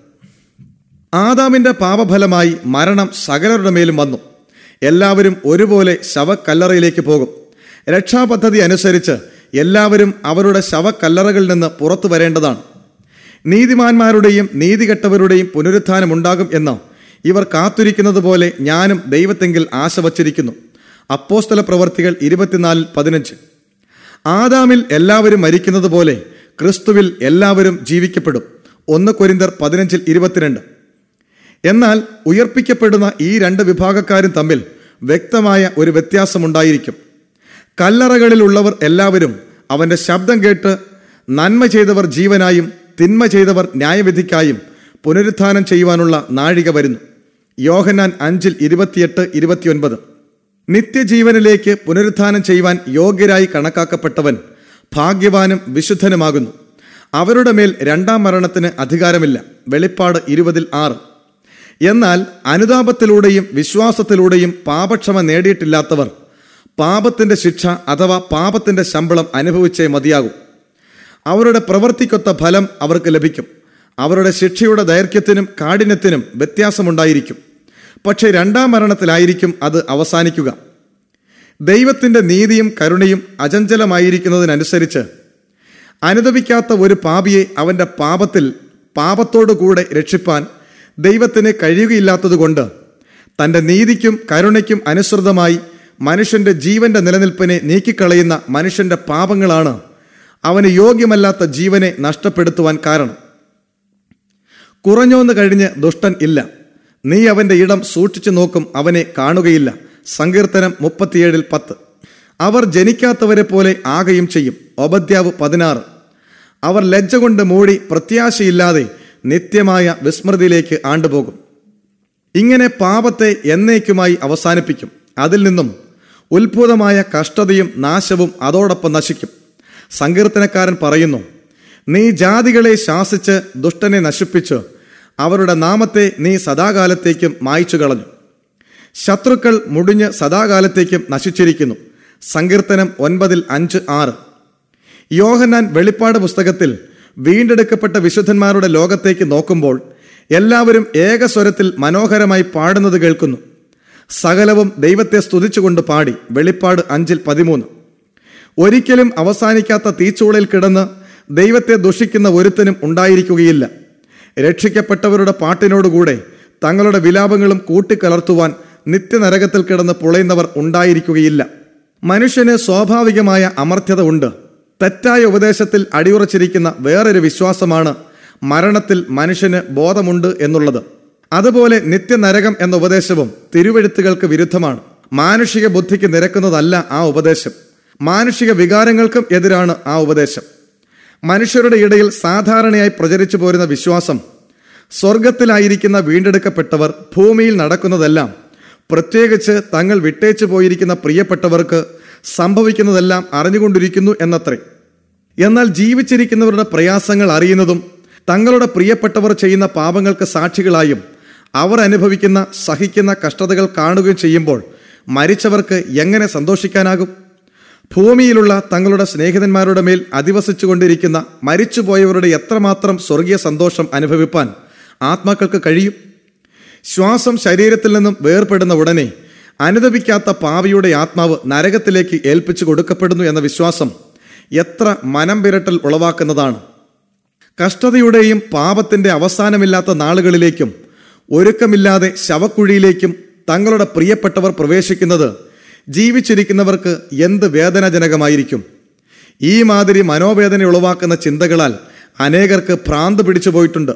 ആദാമിന്റെ പാപഫലമായി മരണം സകലരുടെ മേലും വന്നു എല്ലാവരും ഒരുപോലെ ശവക്കല്ലറയിലേക്ക് പോകും രക്ഷാപദ്ധതി അനുസരിച്ച് എല്ലാവരും അവരുടെ ശവക്കല്ലറകളിൽ നിന്ന് പുറത്തു വരേണ്ടതാണ് നീതിമാന്മാരുടെയും നീതികെട്ടവരുടെയും പുനരുത്ഥാനമുണ്ടാകും എന്ന് ഇവർ കാത്തിരിക്കുന്നത് പോലെ ഞാനും ദൈവത്തെങ്കിൽ ആശ വച്ചിരിക്കുന്നു അപ്പോസ്തല പ്രവർത്തികൾ ഇരുപത്തിനാലിൽ പതിനഞ്ച് ആദാമിൽ എല്ലാവരും മരിക്കുന്നത് പോലെ ക്രിസ്തുവിൽ എല്ലാവരും ജീവിക്കപ്പെടും ഒന്ന് കൊരിന്തർ പതിനഞ്ചിൽ ഇരുപത്തിരണ്ട് എന്നാൽ ഉയർപ്പിക്കപ്പെടുന്ന ഈ രണ്ട് വിഭാഗക്കാരും തമ്മിൽ വ്യക്തമായ ഒരു വ്യത്യാസമുണ്ടായിരിക്കും കല്ലറകളിലുള്ളവർ എല്ലാവരും അവന്റെ ശബ്ദം കേട്ട് നന്മ ചെയ്തവർ ജീവനായും തിന്മ ചെയ്തവർ ന്യായവിധിക്കായും പുനരുത്ഥാനം ചെയ്യുവാനുള്ള നാഴിക വരുന്നു യോഹന്നാൻ അഞ്ചിൽ ഇരുപത്തിയെട്ട് ഇരുപത്തിയൊൻപത് നിത്യജീവനിലേക്ക് പുനരുത്ഥാനം ചെയ്യുവാൻ യോഗ്യരായി കണക്കാക്കപ്പെട്ടവൻ ഭാഗ്യവാനും വിശുദ്ധനുമാകുന്നു അവരുടെ മേൽ രണ്ടാം മരണത്തിന് അധികാരമില്ല വെളിപ്പാട് ഇരുപതിൽ ആറ് എന്നാൽ അനുതാപത്തിലൂടെയും വിശ്വാസത്തിലൂടെയും പാപക്ഷമ നേടിയിട്ടില്ലാത്തവർ പാപത്തിന്റെ ശിക്ഷ അഥവാ പാപത്തിന്റെ ശമ്പളം അനുഭവിച്ചേ മതിയാകും അവരുടെ പ്രവർത്തിക്കൊത്ത ഫലം അവർക്ക് ലഭിക്കും അവരുടെ ശിക്ഷയുടെ ദൈർഘ്യത്തിനും കാഠിന്യത്തിനും വ്യത്യാസമുണ്ടായിരിക്കും പക്ഷേ രണ്ടാം മരണത്തിലായിരിക്കും അത് അവസാനിക്കുക ദൈവത്തിന്റെ നീതിയും കരുണയും അചഞ്ചലമായിരിക്കുന്നതിനനുസരിച്ച് അനുദപിക്കാത്ത ഒരു പാപിയെ അവന്റെ പാപത്തിൽ പാപത്തോടു കൂടെ രക്ഷിപ്പാൻ ദൈവത്തിന് കഴിയുകയില്ലാത്തതുകൊണ്ട് തന്റെ നീതിക്കും കരുണയ്ക്കും അനുസൃതമായി മനുഷ്യന്റെ ജീവന്റെ നിലനിൽപ്പിനെ നീക്കിക്കളയുന്ന മനുഷ്യന്റെ പാപങ്ങളാണ് അവന് യോഗ്യമല്ലാത്ത ജീവനെ നഷ്ടപ്പെടുത്തുവാൻ കാരണം കുറഞ്ഞോന്ന് കഴിഞ്ഞ് ദുഷ്ടൻ ഇല്ല നീ അവന്റെ ഇടം സൂക്ഷിച്ചു നോക്കും അവനെ കാണുകയില്ല സങ്കീർത്തനം മുപ്പത്തിയേഴിൽ പത്ത് അവർ ജനിക്കാത്തവരെ പോലെ ആകയും ചെയ്യും ഒബദ്യാവ് പതിനാറ് അവർ ലജ്ജ കൊണ്ട് മൂടി പ്രത്യാശയില്ലാതെ നിത്യമായ വിസ്മൃതിയിലേക്ക് ആണ്ടുപോകും ഇങ്ങനെ പാപത്തെ എന്നേക്കുമായി അവസാനിപ്പിക്കും അതിൽ നിന്നും ഉത്ഭുതമായ കഷ്ടതയും നാശവും അതോടൊപ്പം നശിക്കും സങ്കീർത്തനക്കാരൻ പറയുന്നു നീ ജാതികളെ ശാസിച്ച് ദുഷ്ടനെ നശിപ്പിച്ച് അവരുടെ നാമത്തെ നീ സദാകാലത്തേക്കും മായ്ച്ചു കളഞ്ഞു ശത്രുക്കൾ മുടിഞ്ഞ് സദാകാലത്തേക്കും നശിച്ചിരിക്കുന്നു സങ്കീർത്തനം ഒൻപതിൽ അഞ്ച് ആറ് യോഹന്നാൻ വെളിപ്പാട് പുസ്തകത്തിൽ വീണ്ടെടുക്കപ്പെട്ട വിശുദ്ധന്മാരുടെ ലോകത്തേക്ക് നോക്കുമ്പോൾ എല്ലാവരും ഏകസ്വരത്തിൽ മനോഹരമായി പാടുന്നത് കേൾക്കുന്നു സകലവും ദൈവത്തെ സ്തുതിച്ചുകൊണ്ട് പാടി വെളിപ്പാട് അഞ്ചിൽ പതിമൂന്ന് ഒരിക്കലും അവസാനിക്കാത്ത തീച്ചൂളയിൽ കിടന്ന് ദൈവത്തെ ദുഷിക്കുന്ന ഒരുത്തനും ഉണ്ടായിരിക്കുകയില്ല രക്ഷിക്കപ്പെട്ടവരുടെ പാട്ടിനോടുകൂടെ തങ്ങളുടെ വിലാപങ്ങളും കൂട്ടിക്കലർത്തുവാൻ നിത്യനരകത്തിൽ കിടന്ന് പുളയുന്നവർ ഉണ്ടായിരിക്കുകയില്ല മനുഷ്യന് സ്വാഭാവികമായ അമർത്യത ഉണ്ട് തെറ്റായ ഉപദേശത്തിൽ അടിയുറച്ചിരിക്കുന്ന വേറൊരു വിശ്വാസമാണ് മരണത്തിൽ മനുഷ്യന് ബോധമുണ്ട് എന്നുള്ളത് അതുപോലെ നിത്യനരകം എന്ന ഉപദേശവും തിരുവെഴുത്തുകൾക്ക് വിരുദ്ധമാണ് മാനുഷിക ബുദ്ധിക്ക് നിരക്കുന്നതല്ല ആ ഉപദേശം മാനുഷിക വികാരങ്ങൾക്കും എതിരാണ് ആ ഉപദേശം മനുഷ്യരുടെ ഇടയിൽ സാധാരണയായി പ്രചരിച്ചു പോരുന്ന വിശ്വാസം സ്വർഗത്തിലായിരിക്കുന്ന വീണ്ടെടുക്കപ്പെട്ടവർ ഭൂമിയിൽ നടക്കുന്നതെല്ലാം പ്രത്യേകിച്ച് തങ്ങൾ വിട്ടേച്ചു പോയിരിക്കുന്ന പ്രിയപ്പെട്ടവർക്ക് സംഭവിക്കുന്നതെല്ലാം അറിഞ്ഞുകൊണ്ടിരിക്കുന്നു എന്നത്രേ എന്നാൽ ജീവിച്ചിരിക്കുന്നവരുടെ പ്രയാസങ്ങൾ അറിയുന്നതും തങ്ങളുടെ പ്രിയപ്പെട്ടവർ ചെയ്യുന്ന പാപങ്ങൾക്ക് സാക്ഷികളായും അവർ അനുഭവിക്കുന്ന സഹിക്കുന്ന കഷ്ടതകൾ കാണുകയും ചെയ്യുമ്പോൾ മരിച്ചവർക്ക് എങ്ങനെ സന്തോഷിക്കാനാകും ഭൂമിയിലുള്ള തങ്ങളുടെ സ്നേഹിതന്മാരുടെ മേൽ അധിവസിച്ചുകൊണ്ടിരിക്കുന്ന മരിച്ചുപോയവരുടെ എത്രമാത്രം സ്വർഗീയ സന്തോഷം അനുഭവിപ്പാൻ ആത്മാക്കൾക്ക് കഴിയും ശ്വാസം ശരീരത്തിൽ നിന്നും വേർപെടുന്ന ഉടനെ അനുദപിക്കാത്ത പാവിയുടെ ആത്മാവ് നരകത്തിലേക്ക് ഏൽപ്പിച്ചു കൊടുക്കപ്പെടുന്നു എന്ന വിശ്വാസം എത്ര മനം വിരട്ടൽ ഉളവാക്കുന്നതാണ് കഷ്ടതയുടെയും പാപത്തിന്റെ അവസാനമില്ലാത്ത നാളുകളിലേക്കും ഒരുക്കമില്ലാതെ ശവക്കുഴിയിലേക്കും തങ്ങളുടെ പ്രിയപ്പെട്ടവർ പ്രവേശിക്കുന്നത് ജീവിച്ചിരിക്കുന്നവർക്ക് എന്ത് വേദനാജനകമായിരിക്കും ഈ മാതിരി മനോവേദന ഉളവാക്കുന്ന ചിന്തകളാൽ അനേകർക്ക് ഭ്രാന്ത് പിടിച്ചു പോയിട്ടുണ്ട്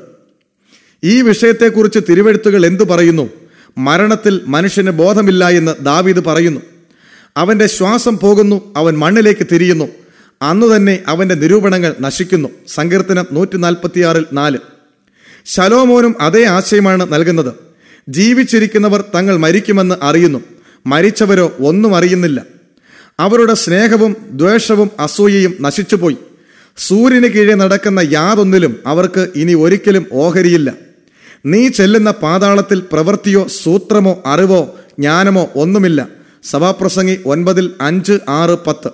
ഈ വിഷയത്തെക്കുറിച്ച് തിരുവെഴുത്തുകൾ എന്തു പറയുന്നു മരണത്തിൽ മനുഷ്യന് ബോധമില്ല എന്ന് ദാവീദ് പറയുന്നു അവന്റെ ശ്വാസം പോകുന്നു അവൻ മണ്ണിലേക്ക് തിരിയുന്നു അന്നു തന്നെ അവന്റെ നിരൂപണങ്ങൾ നശിക്കുന്നു സങ്കീർത്തനം നൂറ്റി നാൽപ്പത്തിയാറിൽ നാല് ശലോമോനും അതേ ആശയമാണ് നൽകുന്നത് ജീവിച്ചിരിക്കുന്നവർ തങ്ങൾ മരിക്കുമെന്ന് അറിയുന്നു മരിച്ചവരോ ഒന്നും അറിയുന്നില്ല അവരുടെ സ്നേഹവും ദ്വേഷവും അസൂയയും നശിച്ചുപോയി സൂര്യന് കീഴെ നടക്കുന്ന യാതൊന്നിലും അവർക്ക് ഇനി ഒരിക്കലും ഓഹരിയില്ല നീ ചെല്ലുന്ന പാതാളത്തിൽ പ്രവൃത്തിയോ സൂത്രമോ അറിവോ ജ്ഞാനമോ ഒന്നുമില്ല സഭാപ്രസംഗി ഒൻപതിൽ അഞ്ച് ആറ് പത്ത്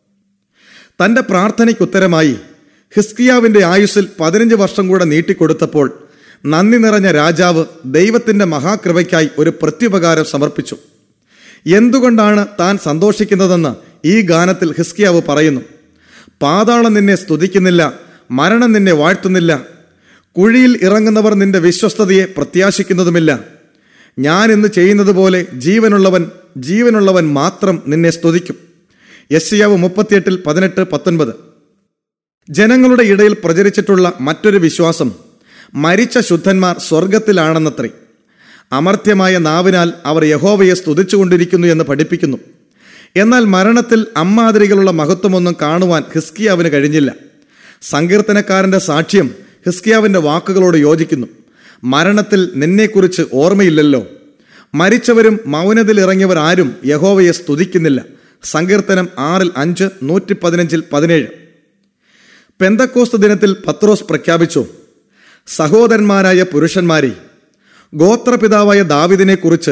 തന്റെ പ്രാർത്ഥനയ്ക്ക് ഉത്തരമായി ഹിസ്കിയാവിന്റെ ആയുസ്സിൽ പതിനഞ്ച് വർഷം കൂടെ നീട്ടിക്കൊടുത്തപ്പോൾ നന്ദി നിറഞ്ഞ രാജാവ് ദൈവത്തിന്റെ മഹാകൃപയ്ക്കായി ഒരു പ്രത്യുപകാരം സമർപ്പിച്ചു എന്തുകൊണ്ടാണ് താൻ സന്തോഷിക്കുന്നതെന്ന് ഈ ഗാനത്തിൽ ഹിസ്കിയാവ് പറയുന്നു പാതാളം നിന്നെ സ്തുതിക്കുന്നില്ല മരണം നിന്നെ വാഴ്ത്തുന്നില്ല കുഴിയിൽ ഇറങ്ങുന്നവർ നിന്റെ വിശ്വസ്തതയെ പ്രത്യാശിക്കുന്നതുമില്ല ഞാൻ ഇന്ന് ചെയ്യുന്നത് പോലെ ജീവനുള്ളവൻ ജീവനുള്ളവൻ മാത്രം നിന്നെ സ്തുതിക്കും യസ്സിയാവ് മുപ്പത്തിയെട്ടിൽ പതിനെട്ട് പത്തൊൻപത് ജനങ്ങളുടെ ഇടയിൽ പ്രചരിച്ചിട്ടുള്ള മറ്റൊരു വിശ്വാസം മരിച്ച ശുദ്ധന്മാർ സ്വർഗത്തിലാണെന്നത്രേ അമർത്യമായ നാവിനാൽ അവർ യഹോവയെ സ്തുതിച്ചുകൊണ്ടിരിക്കുന്നു എന്ന് പഠിപ്പിക്കുന്നു എന്നാൽ മരണത്തിൽ അമ്മാതിരികളുള്ള മഹത്വമൊന്നും കാണുവാൻ ഹിസ്കിയാവിന് കഴിഞ്ഞില്ല സങ്കീർത്തനക്കാരന്റെ സാക്ഷ്യം ഹിസ്കിയാവിന്റെ വാക്കുകളോട് യോജിക്കുന്നു മരണത്തിൽ നിന്നെക്കുറിച്ച് ഓർമ്മയില്ലല്ലോ മരിച്ചവരും മൗനത്തിൽ ഇറങ്ങിയവർ ആരും യഹോവയെ സ്തുതിക്കുന്നില്ല സങ്കീർത്തനം ആറിൽ അഞ്ച് നൂറ്റി പതിനഞ്ചിൽ പതിനേഴ് പെന്തക്കോസ്ത് ദിനത്തിൽ പത്രോസ് പ്രഖ്യാപിച്ചു സഹോദരന്മാരായ പുരുഷന്മാരെ ഗോത്രപിതാവായ ദാവിദിനെ കുറിച്ച്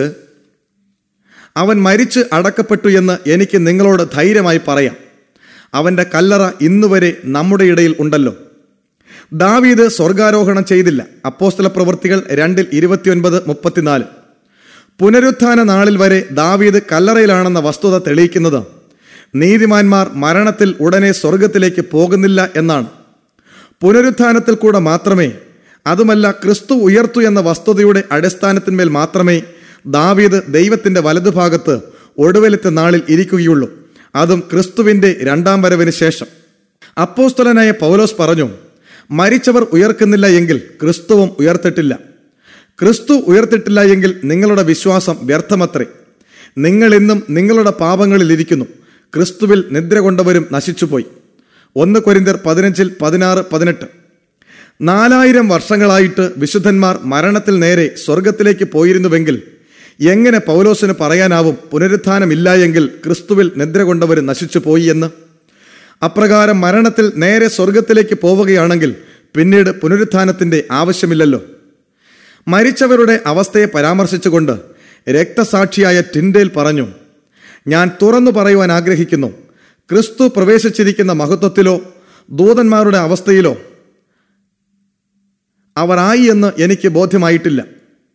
അവൻ മരിച്ച് അടക്കപ്പെട്ടു എന്ന് എനിക്ക് നിങ്ങളോട് ധൈര്യമായി പറയാം അവന്റെ കല്ലറ ഇന്നുവരെ നമ്മുടെ ഇടയിൽ ഉണ്ടല്ലോ ദാവീദ് സ്വർഗാരോഹണം ചെയ്തില്ല അപ്പോസ്തല പ്രവൃത്തികൾ രണ്ടിൽ ഇരുപത്തിയൊൻപത് മുപ്പത്തിനാല് പുനരുത്ഥാന നാളിൽ വരെ ദാവീദ് കല്ലറയിലാണെന്ന വസ്തുത തെളിയിക്കുന്നത് നീതിമാന്മാർ മരണത്തിൽ ഉടനെ സ്വർഗത്തിലേക്ക് പോകുന്നില്ല എന്നാണ് പുനരുത്ഥാനത്തിൽ കൂടെ മാത്രമേ അതുമല്ല ക്രിസ്തു ഉയർത്തു എന്ന വസ്തുതയുടെ അടിസ്ഥാനത്തിന്മേൽ മാത്രമേ ദാവീദ് ദൈവത്തിന്റെ വലതുഭാഗത്ത് ഒടുവിലത്തെ നാളിൽ ഇരിക്കുകയുള്ളൂ അതും ക്രിസ്തുവിന്റെ രണ്ടാം വരവിന് ശേഷം അപ്പോസ്തലനായ പൗലോസ് പറഞ്ഞു മരിച്ചവർ ഉയർക്കുന്നില്ല എങ്കിൽ ക്രിസ്തുവും ഉയർത്തിട്ടില്ല ക്രിസ്തു ഉയർത്തിട്ടില്ല എങ്കിൽ നിങ്ങളുടെ വിശ്വാസം വ്യർത്ഥമത്രേ നിങ്ങൾ ഇന്നും നിങ്ങളുടെ പാപങ്ങളിൽ ഇരിക്കുന്നു ക്രിസ്തുവിൽ നിദ്ര കൊണ്ടവരും നശിച്ചുപോയി ഒന്ന് കൊരിന്തർ പതിനഞ്ചിൽ പതിനാറ് പതിനെട്ട് നാലായിരം വർഷങ്ങളായിട്ട് വിശുദ്ധന്മാർ മരണത്തിൽ നേരെ സ്വർഗത്തിലേക്ക് പോയിരുന്നുവെങ്കിൽ എങ്ങനെ പൗലോസിന് പറയാനാവും പുനരുത്ഥാനമില്ല എങ്കിൽ ക്രിസ്തുവിൽ നിദ്ര കൊണ്ടവർ നശിച്ചു പോയി എന്ന് അപ്രകാരം മരണത്തിൽ നേരെ സ്വർഗത്തിലേക്ക് പോവുകയാണെങ്കിൽ പിന്നീട് പുനരുത്ഥാനത്തിന്റെ ആവശ്യമില്ലല്ലോ മരിച്ചവരുടെ അവസ്ഥയെ പരാമർശിച്ചുകൊണ്ട് രക്തസാക്ഷിയായ ടിൻഡേൽ പറഞ്ഞു ഞാൻ തുറന്നു പറയുവാൻ ആഗ്രഹിക്കുന്നു ക്രിസ്തു പ്രവേശിച്ചിരിക്കുന്ന മഹത്വത്തിലോ ദൂതന്മാരുടെ അവസ്ഥയിലോ അവർ ആയി എന്ന് എനിക്ക് ബോധ്യമായിട്ടില്ല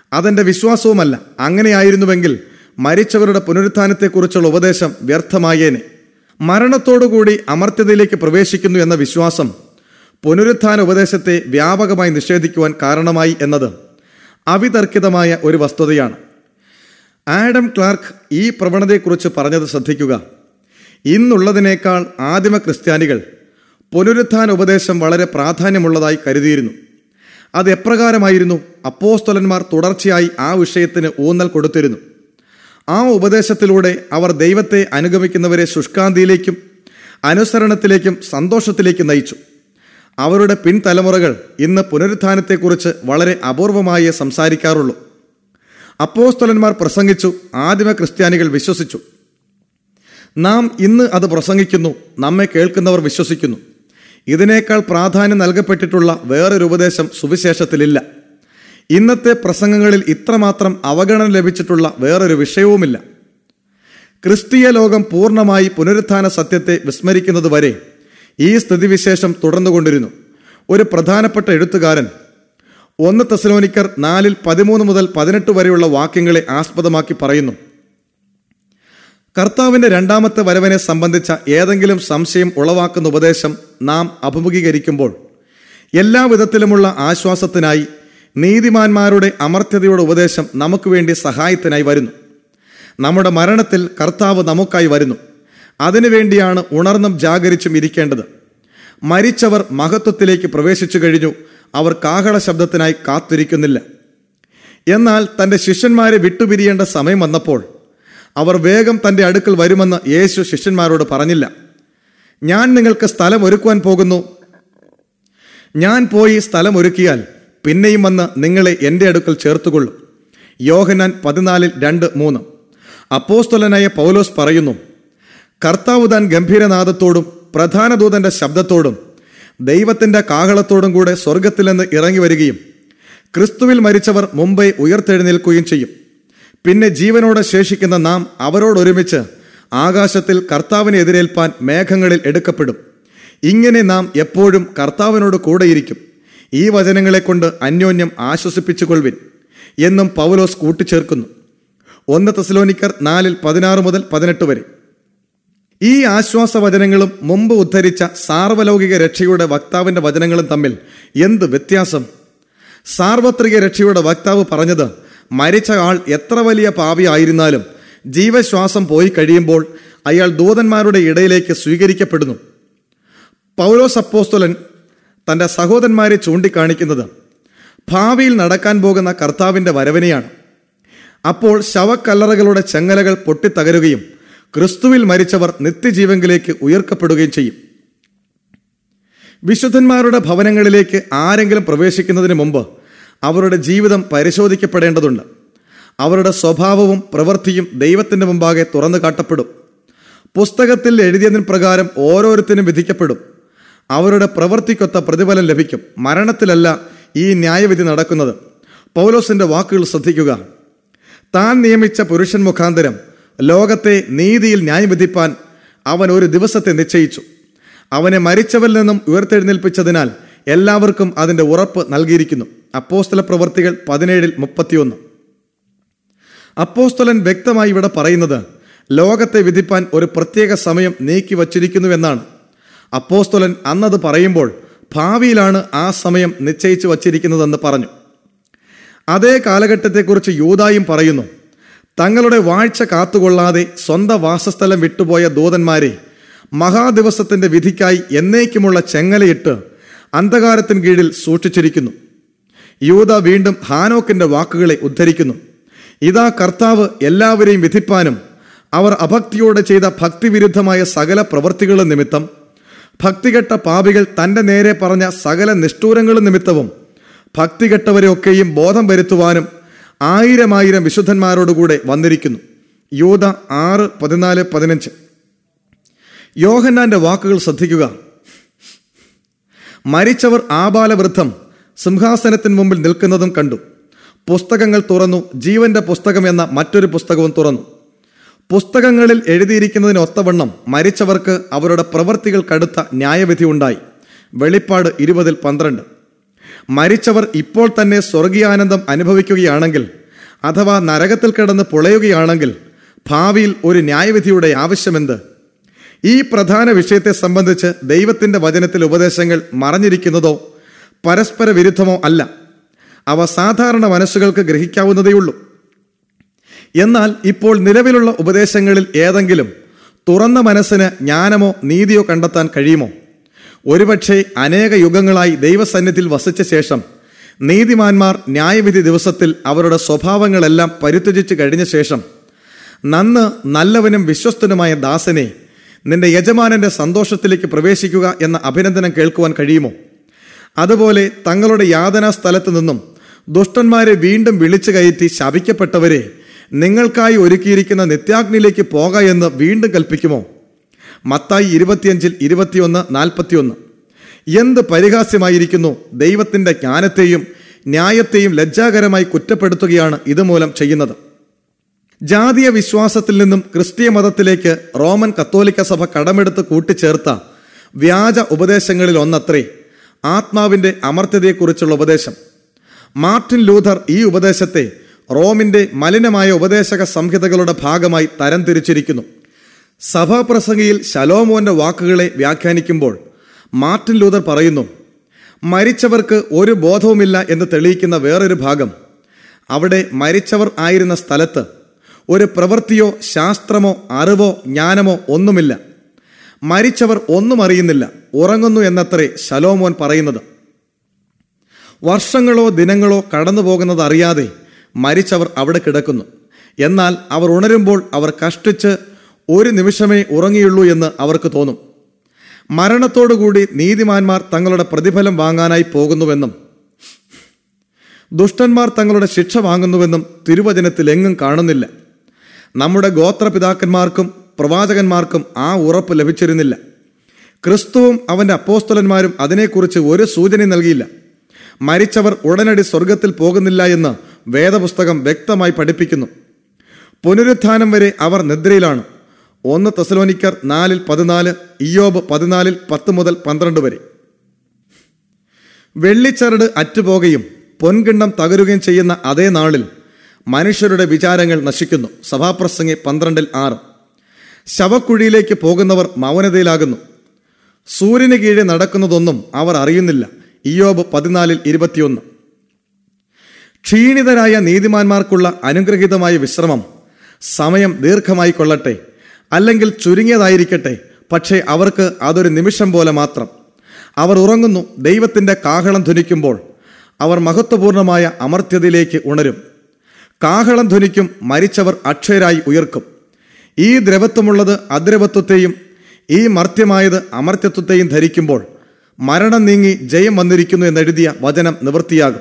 അതെന്റെ വിശ്വാസവുമല്ല അങ്ങനെയായിരുന്നുവെങ്കിൽ മരിച്ചവരുടെ പുനരുത്ഥാനത്തെക്കുറിച്ചുള്ള ഉപദേശം വ്യർത്ഥമായേനെ മരണത്തോടുകൂടി അമർത്യതയിലേക്ക് പ്രവേശിക്കുന്നു എന്ന വിശ്വാസം പുനരുത്ഥാന ഉപദേശത്തെ വ്യാപകമായി നിഷേധിക്കുവാൻ കാരണമായി എന്നത് അവിതർക്കിതമായ ഒരു വസ്തുതയാണ് ആഡം ക്ലാർക്ക് ഈ പ്രവണതയെക്കുറിച്ച് പറഞ്ഞത് ശ്രദ്ധിക്കുക ഇന്നുള്ളതിനേക്കാൾ ആദിമ ക്രിസ്ത്യാനികൾ പുനരുത്ഥാന ഉപദേശം വളരെ പ്രാധാന്യമുള്ളതായി കരുതിയിരുന്നു അത് എപ്രകാരമായിരുന്നു അപ്പോസ്തലന്മാർ തുടർച്ചയായി ആ വിഷയത്തിന് ഊന്നൽ കൊടുത്തിരുന്നു ആ ഉപദേശത്തിലൂടെ അവർ ദൈവത്തെ അനുഗമിക്കുന്നവരെ ശുഷ്കാന്തിയിലേക്കും അനുസരണത്തിലേക്കും സന്തോഷത്തിലേക്കും നയിച്ചു അവരുടെ പിൻതലമുറകൾ ഇന്ന് പുനരുത്ഥാനത്തെക്കുറിച്ച് വളരെ അപൂർവമായേ സംസാരിക്കാറുള്ളൂ അപ്പോസ്തലന്മാർ പ്രസംഗിച്ചു ആദിമ ക്രിസ്ത്യാനികൾ വിശ്വസിച്ചു നാം ഇന്ന് അത് പ്രസംഗിക്കുന്നു നമ്മെ കേൾക്കുന്നവർ വിശ്വസിക്കുന്നു ഇതിനേക്കാൾ പ്രാധാന്യം നൽകപ്പെട്ടിട്ടുള്ള വേറൊരു ഉപദേശം സുവിശേഷത്തിലില്ല ഇന്നത്തെ പ്രസംഗങ്ങളിൽ ഇത്രമാത്രം അവഗണന ലഭിച്ചിട്ടുള്ള വേറൊരു വിഷയവുമില്ല ക്രിസ്തീയ ലോകം പൂർണ്ണമായി പുനരുത്ഥാന സത്യത്തെ വിസ്മരിക്കുന്നതുവരെ ഈ സ്ഥിതിവിശേഷം തുടർന്നുകൊണ്ടിരുന്നു ഒരു പ്രധാനപ്പെട്ട എഴുത്തുകാരൻ ഒന്ന് തെസലോനിക്കർ നാലിൽ പതിമൂന്ന് മുതൽ പതിനെട്ട് വരെയുള്ള വാക്യങ്ങളെ ആസ്പദമാക്കി പറയുന്നു കർത്താവിന്റെ രണ്ടാമത്തെ വരവിനെ സംബന്ധിച്ച ഏതെങ്കിലും സംശയം ഉളവാക്കുന്ന ഉപദേശം നാം അഭിമുഖീകരിക്കുമ്പോൾ എല്ലാ വിധത്തിലുമുള്ള ആശ്വാസത്തിനായി നീതിമാന്മാരുടെ അമർത്യതയുടെ ഉപദേശം നമുക്ക് വേണ്ടി സഹായത്തിനായി വരുന്നു നമ്മുടെ മരണത്തിൽ കർത്താവ് നമുക്കായി വരുന്നു അതിനുവേണ്ടിയാണ് ഉണർന്നും ജാഗരിച്ചും ഇരിക്കേണ്ടത് മരിച്ചവർ മഹത്വത്തിലേക്ക് പ്രവേശിച്ചു കഴിഞ്ഞു അവർ കാഹള ശബ്ദത്തിനായി കാത്തിരിക്കുന്നില്ല എന്നാൽ തന്റെ ശിഷ്യന്മാരെ വിട്ടുപിരിയേണ്ട സമയം വന്നപ്പോൾ അവർ വേഗം തന്റെ അടുക്കൽ വരുമെന്ന് യേശു ശിഷ്യന്മാരോട് പറഞ്ഞില്ല ഞാൻ നിങ്ങൾക്ക് സ്ഥലം ഒരുക്കുവാൻ പോകുന്നു ഞാൻ പോയി സ്ഥലം ഒരുക്കിയാൽ പിന്നെയും വന്ന് നിങ്ങളെ എൻ്റെ അടുക്കൽ ചേർത്തുകൊള്ളും യോഹനാൻ പതിനാലിൽ രണ്ട് മൂന്ന് അപ്പോസ്തലനായ പൗലോസ് പറയുന്നു കർത്താവ് താൻ ഗംഭീരനാദത്തോടും പ്രധാന ദൂതന്റെ ശബ്ദത്തോടും ദൈവത്തിന്റെ കാഹളത്തോടും കൂടെ സ്വർഗത്തിൽ നിന്ന് ഇറങ്ങി വരികയും ക്രിസ്തുവിൽ മരിച്ചവർ മുമ്പേ ഉയർത്തെഴുന്നേൽക്കുകയും ചെയ്യും പിന്നെ ജീവനോടെ ശേഷിക്കുന്ന നാം അവരോടൊരുമിച്ച് ആകാശത്തിൽ കർത്താവിനെ എതിരേൽപ്പാൻ മേഘങ്ങളിൽ എടുക്കപ്പെടും ഇങ്ങനെ നാം എപ്പോഴും കർത്താവിനോട് കൂടെയിരിക്കും ഈ വചനങ്ങളെ കൊണ്ട് അന്യോന്യം ആശ്വസിപ്പിച്ചുകൊള്ളുവിൻ എന്നും പൗലോസ് കൂട്ടിച്ചേർക്കുന്നു ഒന്ന് തെസലോനിക്കർ നാലിൽ പതിനാറ് മുതൽ പതിനെട്ട് വരെ ഈ ആശ്വാസവചനങ്ങളും മുമ്പ് ഉദ്ധരിച്ച സാർവലൗകിക രക്ഷയുടെ വക്താവിന്റെ വചനങ്ങളും തമ്മിൽ എന്ത് വ്യത്യാസം സാർവത്രിക രക്ഷയുടെ വക്താവ് പറഞ്ഞത് മരിച്ച ആൾ എത്ര വലിയ പാപിയായിരുന്നാലും ജീവശ്വാസം പോയി കഴിയുമ്പോൾ അയാൾ ദൂതന്മാരുടെ ഇടയിലേക്ക് സ്വീകരിക്കപ്പെടുന്നു പൗലോസ് അപ്പോസ്തലൻ തന്റെ സഹോദരന്മാരെ ചൂണ്ടിക്കാണിക്കുന്നത് ഭാവിയിൽ നടക്കാൻ പോകുന്ന കർത്താവിന്റെ വരവിനെയാണ് അപ്പോൾ ശവക്കല്ലറകളുടെ ചെങ്ങലകൾ പൊട്ടിത്തകരുകയും ക്രിസ്തുവിൽ മരിച്ചവർ നിത്യജീവങ്കിലേക്ക് ഉയർക്കപ്പെടുകയും ചെയ്യും വിശുദ്ധന്മാരുടെ ഭവനങ്ങളിലേക്ക് ആരെങ്കിലും പ്രവേശിക്കുന്നതിന് മുമ്പ് അവരുടെ ജീവിതം പരിശോധിക്കപ്പെടേണ്ടതുണ്ട് അവരുടെ സ്വഭാവവും പ്രവൃത്തിയും ദൈവത്തിന്റെ മുമ്പാകെ തുറന്നു കാട്ടപ്പെടും പുസ്തകത്തിൽ എഴുതിയതിന് പ്രകാരം ഓരോരുത്തരും വിധിക്കപ്പെടും അവരുടെ പ്രവൃത്തിക്കൊത്ത പ്രതിഫലം ലഭിക്കും മരണത്തിലല്ല ഈ ന്യായവിധി നടക്കുന്നത് പൗലോസിന്റെ വാക്കുകൾ ശ്രദ്ധിക്കുക താൻ നിയമിച്ച പുരുഷൻ മുഖാന്തരം ലോകത്തെ നീതിയിൽ ന്യായവിധിപ്പാൻ അവൻ ഒരു ദിവസത്തെ നിശ്ചയിച്ചു അവനെ മരിച്ചവരിൽ നിന്നും ഉയർത്തെഴുന്നേൽപ്പിച്ചതിനാൽ എല്ലാവർക്കും അതിന്റെ ഉറപ്പ് നൽകിയിരിക്കുന്നു അപ്പോസ്തല പ്രവർത്തികൾ പതിനേഴിൽ മുപ്പത്തിയൊന്ന് അപ്പോസ്തലൻ വ്യക്തമായി ഇവിടെ പറയുന്നത് ലോകത്തെ വിധിപ്പാൻ ഒരു പ്രത്യേക സമയം നീക്കി വച്ചിരിക്കുന്നുവെന്നാണ് അപ്പോസ്തലൻ അന്നത് പറയുമ്പോൾ ഭാവിയിലാണ് ആ സമയം നിശ്ചയിച്ചു വച്ചിരിക്കുന്നതെന്ന് പറഞ്ഞു അതേ കാലഘട്ടത്തെക്കുറിച്ച് യൂതായും പറയുന്നു തങ്ങളുടെ വാഴ്ച കാത്തുകൊള്ളാതെ സ്വന്തം വാസസ്ഥലം വിട്ടുപോയ ദൂതന്മാരെ മഹാദിവസത്തിന്റെ വിധിക്കായി എന്നേക്കുമുള്ള ചെങ്ങലയിട്ട് അന്ധകാരത്തിന് കീഴിൽ സൂക്ഷിച്ചിരിക്കുന്നു യൂത വീണ്ടും ഹാനോക്കിന്റെ വാക്കുകളെ ഉദ്ധരിക്കുന്നു ഇതാ കർത്താവ് എല്ലാവരെയും വിധിപ്പാനും അവർ അഭക്തിയോടെ ചെയ്ത ഭക്തിവിരുദ്ധമായ സകല പ്രവൃത്തികളും നിമിത്തം ഭക്തികെട്ട പാപികൾ തന്റെ നേരെ പറഞ്ഞ സകല നിഷ്ഠൂരങ്ങളും നിമിത്തവും ഭക്തികെട്ടവരെയൊക്കെയും ബോധം വരുത്തുവാനും ആയിരം ആയിരം വിശുദ്ധന്മാരോടുകൂടെ വന്നിരിക്കുന്നു യൂത ആറ് പതിനാല് പതിനഞ്ച് യോഹന്നാന്റെ വാക്കുകൾ ശ്രദ്ധിക്കുക മരിച്ചവർ ആബാലവൃദ്ധം സിംഹാസനത്തിന് മുമ്പിൽ നിൽക്കുന്നതും കണ്ടു പുസ്തകങ്ങൾ തുറന്നു ജീവന്റെ പുസ്തകം എന്ന മറ്റൊരു പുസ്തകവും തുറന്നു പുസ്തകങ്ങളിൽ എഴുതിയിരിക്കുന്നതിന് ഒത്തവണ്ണം മരിച്ചവർക്ക് അവരുടെ പ്രവൃത്തികൾക്കടുത്ത ന്യായവിധി ഉണ്ടായി വെളിപ്പാട് ഇരുപതിൽ പന്ത്രണ്ട് മരിച്ചവർ ഇപ്പോൾ തന്നെ സ്വർഗീയാനന്ദം അനുഭവിക്കുകയാണെങ്കിൽ അഥവാ നരകത്തിൽ കിടന്ന് പുളയുകയാണെങ്കിൽ ഭാവിയിൽ ഒരു ന്യായവിധിയുടെ ആവശ്യമെന്ത് ഈ പ്രധാന വിഷയത്തെ സംബന്ധിച്ച് ദൈവത്തിന്റെ വചനത്തിൽ ഉപദേശങ്ങൾ മറഞ്ഞിരിക്കുന്നതോ പരസ്പര വിരുദ്ധമോ അല്ല അവ സാധാരണ മനസ്സുകൾക്ക് ഗ്രഹിക്കാവുന്നതേയുള്ളൂ എന്നാൽ ഇപ്പോൾ നിലവിലുള്ള ഉപദേശങ്ങളിൽ ഏതെങ്കിലും തുറന്ന മനസ്സിന് ജ്ഞാനമോ നീതിയോ കണ്ടെത്താൻ കഴിയുമോ ഒരുപക്ഷെ അനേക യുഗങ്ങളായി ദൈവസന്നിധിയിൽ വസിച്ച ശേഷം നീതിമാന്മാർ ന്യായവിധി ദിവസത്തിൽ അവരുടെ സ്വഭാവങ്ങളെല്ലാം പരിത്യജിച്ച് കഴിഞ്ഞ ശേഷം നന്ന് നല്ലവനും വിശ്വസ്തനുമായ ദാസനെ നിന്റെ യജമാനന്റെ സന്തോഷത്തിലേക്ക് പ്രവേശിക്കുക എന്ന അഭിനന്ദനം കേൾക്കുവാൻ കഴിയുമോ അതുപോലെ തങ്ങളുടെ യാതനാ സ്ഥലത്ത് നിന്നും ദുഷ്ടന്മാരെ വീണ്ടും വിളിച്ചു കയറ്റി ശപിക്കപ്പെട്ടവരെ നിങ്ങൾക്കായി ഒരുക്കിയിരിക്കുന്ന നിത്യാഗ്നിയിലേക്ക് പോക എന്ന് വീണ്ടും കൽപ്പിക്കുമോ മത്തായി ഇരുപത്തിയഞ്ചിൽ ഇരുപത്തിയൊന്ന് നാൽപ്പത്തിയൊന്ന് എന്ത് പരിഹാസ്യമായിരിക്കുന്നു ദൈവത്തിന്റെ ജ്ഞാനത്തെയും ന്യായത്തെയും ലജ്ജാകരമായി കുറ്റപ്പെടുത്തുകയാണ് ഇതുമൂലം ചെയ്യുന്നത് ജാതീയ വിശ്വാസത്തിൽ നിന്നും ക്രിസ്തീയ മതത്തിലേക്ക് റോമൻ കത്തോലിക്ക സഭ കടമെടുത്ത് കൂട്ടിച്ചേർത്ത വ്യാജ ഉപദേശങ്ങളിൽ ഒന്നത്രേ ആത്മാവിന്റെ അമർത്യതയെക്കുറിച്ചുള്ള ഉപദേശം മാർട്ടിൻ ലൂഥർ ഈ ഉപദേശത്തെ റോമിന്റെ മലിനമായ ഉപദേശക സംഹിതകളുടെ ഭാഗമായി തരംതിരിച്ചിരിക്കുന്നു സഭാപ്രസംഗിയിൽ ശലോമോന്റെ വാക്കുകളെ വ്യാഖ്യാനിക്കുമ്പോൾ മാർട്ടിൻ ലൂഥർ പറയുന്നു മരിച്ചവർക്ക് ഒരു ബോധവുമില്ല എന്ന് തെളിയിക്കുന്ന വേറൊരു ഭാഗം അവിടെ മരിച്ചവർ ആയിരുന്ന സ്ഥലത്ത് ഒരു പ്രവൃത്തിയോ ശാസ്ത്രമോ അറിവോ ജ്ഞാനമോ ഒന്നുമില്ല മരിച്ചവർ ഒന്നും അറിയുന്നില്ല ഉറങ്ങുന്നു എന്നത്രേ ശലോമോൻ പറയുന്നത് വർഷങ്ങളോ ദിനങ്ങളോ കടന്നു പോകുന്നത് അറിയാതെ മരിച്ചവർ അവിടെ കിടക്കുന്നു എന്നാൽ അവർ ഉണരുമ്പോൾ അവർ കഷ്ടിച്ച് ഒരു നിമിഷമേ ഉറങ്ങിയുള്ളൂ എന്ന് അവർക്ക് തോന്നും മരണത്തോടുകൂടി നീതിമാന്മാർ തങ്ങളുടെ പ്രതിഫലം വാങ്ങാനായി പോകുന്നുവെന്നും ദുഷ്ടന്മാർ തങ്ങളുടെ ശിക്ഷ വാങ്ങുന്നുവെന്നും തിരുവചനത്തിൽ എങ്ങും കാണുന്നില്ല നമ്മുടെ ഗോത്രപിതാക്കന്മാർക്കും പ്രവാചകന്മാർക്കും ആ ഉറപ്പ് ലഭിച്ചിരുന്നില്ല ക്രിസ്തുവും അവന്റെ അപ്പോസ്തലന്മാരും അതിനെക്കുറിച്ച് ഒരു സൂചന നൽകിയില്ല മരിച്ചവർ ഉടനടി സ്വർഗത്തിൽ പോകുന്നില്ല എന്ന് വേദപുസ്തകം വ്യക്തമായി പഠിപ്പിക്കുന്നു പുനരുത്ഥാനം വരെ അവർ നിദ്രയിലാണ് ഒന്ന് തെസലോനിക്കർ നാലിൽ പതിനാല് ഇയോബ് പതിനാലിൽ പത്ത് മുതൽ പന്ത്രണ്ട് വരെ വെള്ളിച്ചരട് അറ്റുപോകുകയും പൊൻകിണ്ണം തകരുകയും ചെയ്യുന്ന അതേ നാളിൽ മനുഷ്യരുടെ വിചാരങ്ങൾ നശിക്കുന്നു സഭാപ്രസംഗി പന്ത്രണ്ടിൽ ആറ് ശവക്കുഴിയിലേക്ക് പോകുന്നവർ മൗനതയിലാകുന്നു സൂര്യന് കീഴെ നടക്കുന്നതൊന്നും അവർ അറിയുന്നില്ല ഇയോബ് പതിനാലിൽ ഇരുപത്തിയൊന്ന് ക്ഷീണിതരായ നീതിമാന്മാർക്കുള്ള അനുഗ്രഹീതമായ വിശ്രമം സമയം ദീർഘമായി കൊള്ളട്ടെ അല്ലെങ്കിൽ ചുരുങ്ങിയതായിരിക്കട്ടെ പക്ഷേ അവർക്ക് അതൊരു നിമിഷം പോലെ മാത്രം അവർ ഉറങ്ങുന്നു ദൈവത്തിന്റെ കാഹളം ധ്വനിക്കുമ്പോൾ അവർ മഹത്വപൂർണമായ അമർത്യതയിലേക്ക് ഉണരും കാഹളം ധ്വനിക്കും മരിച്ചവർ അക്ഷയരായി ഉയർക്കും ഈ ദ്രവത്വമുള്ളത് അദ്രവത്വത്തെയും ഈ മർത്യമായത് അമർത്യത്വത്തെയും ധരിക്കുമ്പോൾ മരണം നീങ്ങി ജയം വന്നിരിക്കുന്നു എന്നെഴുതിയ വചനം നിവൃത്തിയാകും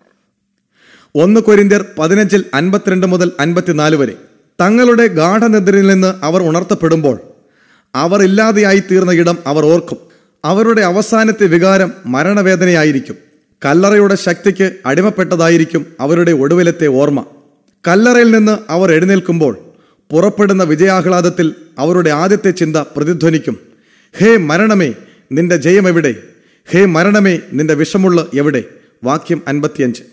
ഒന്ന് കൊരിന്ത്യർ പതിനഞ്ചിൽ അൻപത്തിരണ്ട് മുതൽ അൻപത്തിനാല് വരെ തങ്ങളുടെ ഗാഠനിദ്രയിൽ നിന്ന് അവർ ഉണർത്തപ്പെടുമ്പോൾ അവർ ഇല്ലാതെയായി തീർന്ന ഇടം അവർ ഓർക്കും അവരുടെ അവസാനത്തെ വികാരം മരണവേദനയായിരിക്കും കല്ലറയുടെ ശക്തിക്ക് അടിമപ്പെട്ടതായിരിക്കും അവരുടെ ഒടുവിലത്തെ ഓർമ്മ കല്ലറയിൽ നിന്ന് അവർ എഴുന്നേൽക്കുമ്പോൾ പുറപ്പെടുന്ന വിജയാഹ്ലാദത്തിൽ അവരുടെ ആദ്യത്തെ ചിന്ത പ്രതിധ്വനിക്കും ഹേ മരണമേ നിന്റെ ജയം എവിടെ ഹേ മരണമേ നിന്റെ വിഷമുള്ള എവിടെ വാക്യം അൻപത്തിയഞ്ച്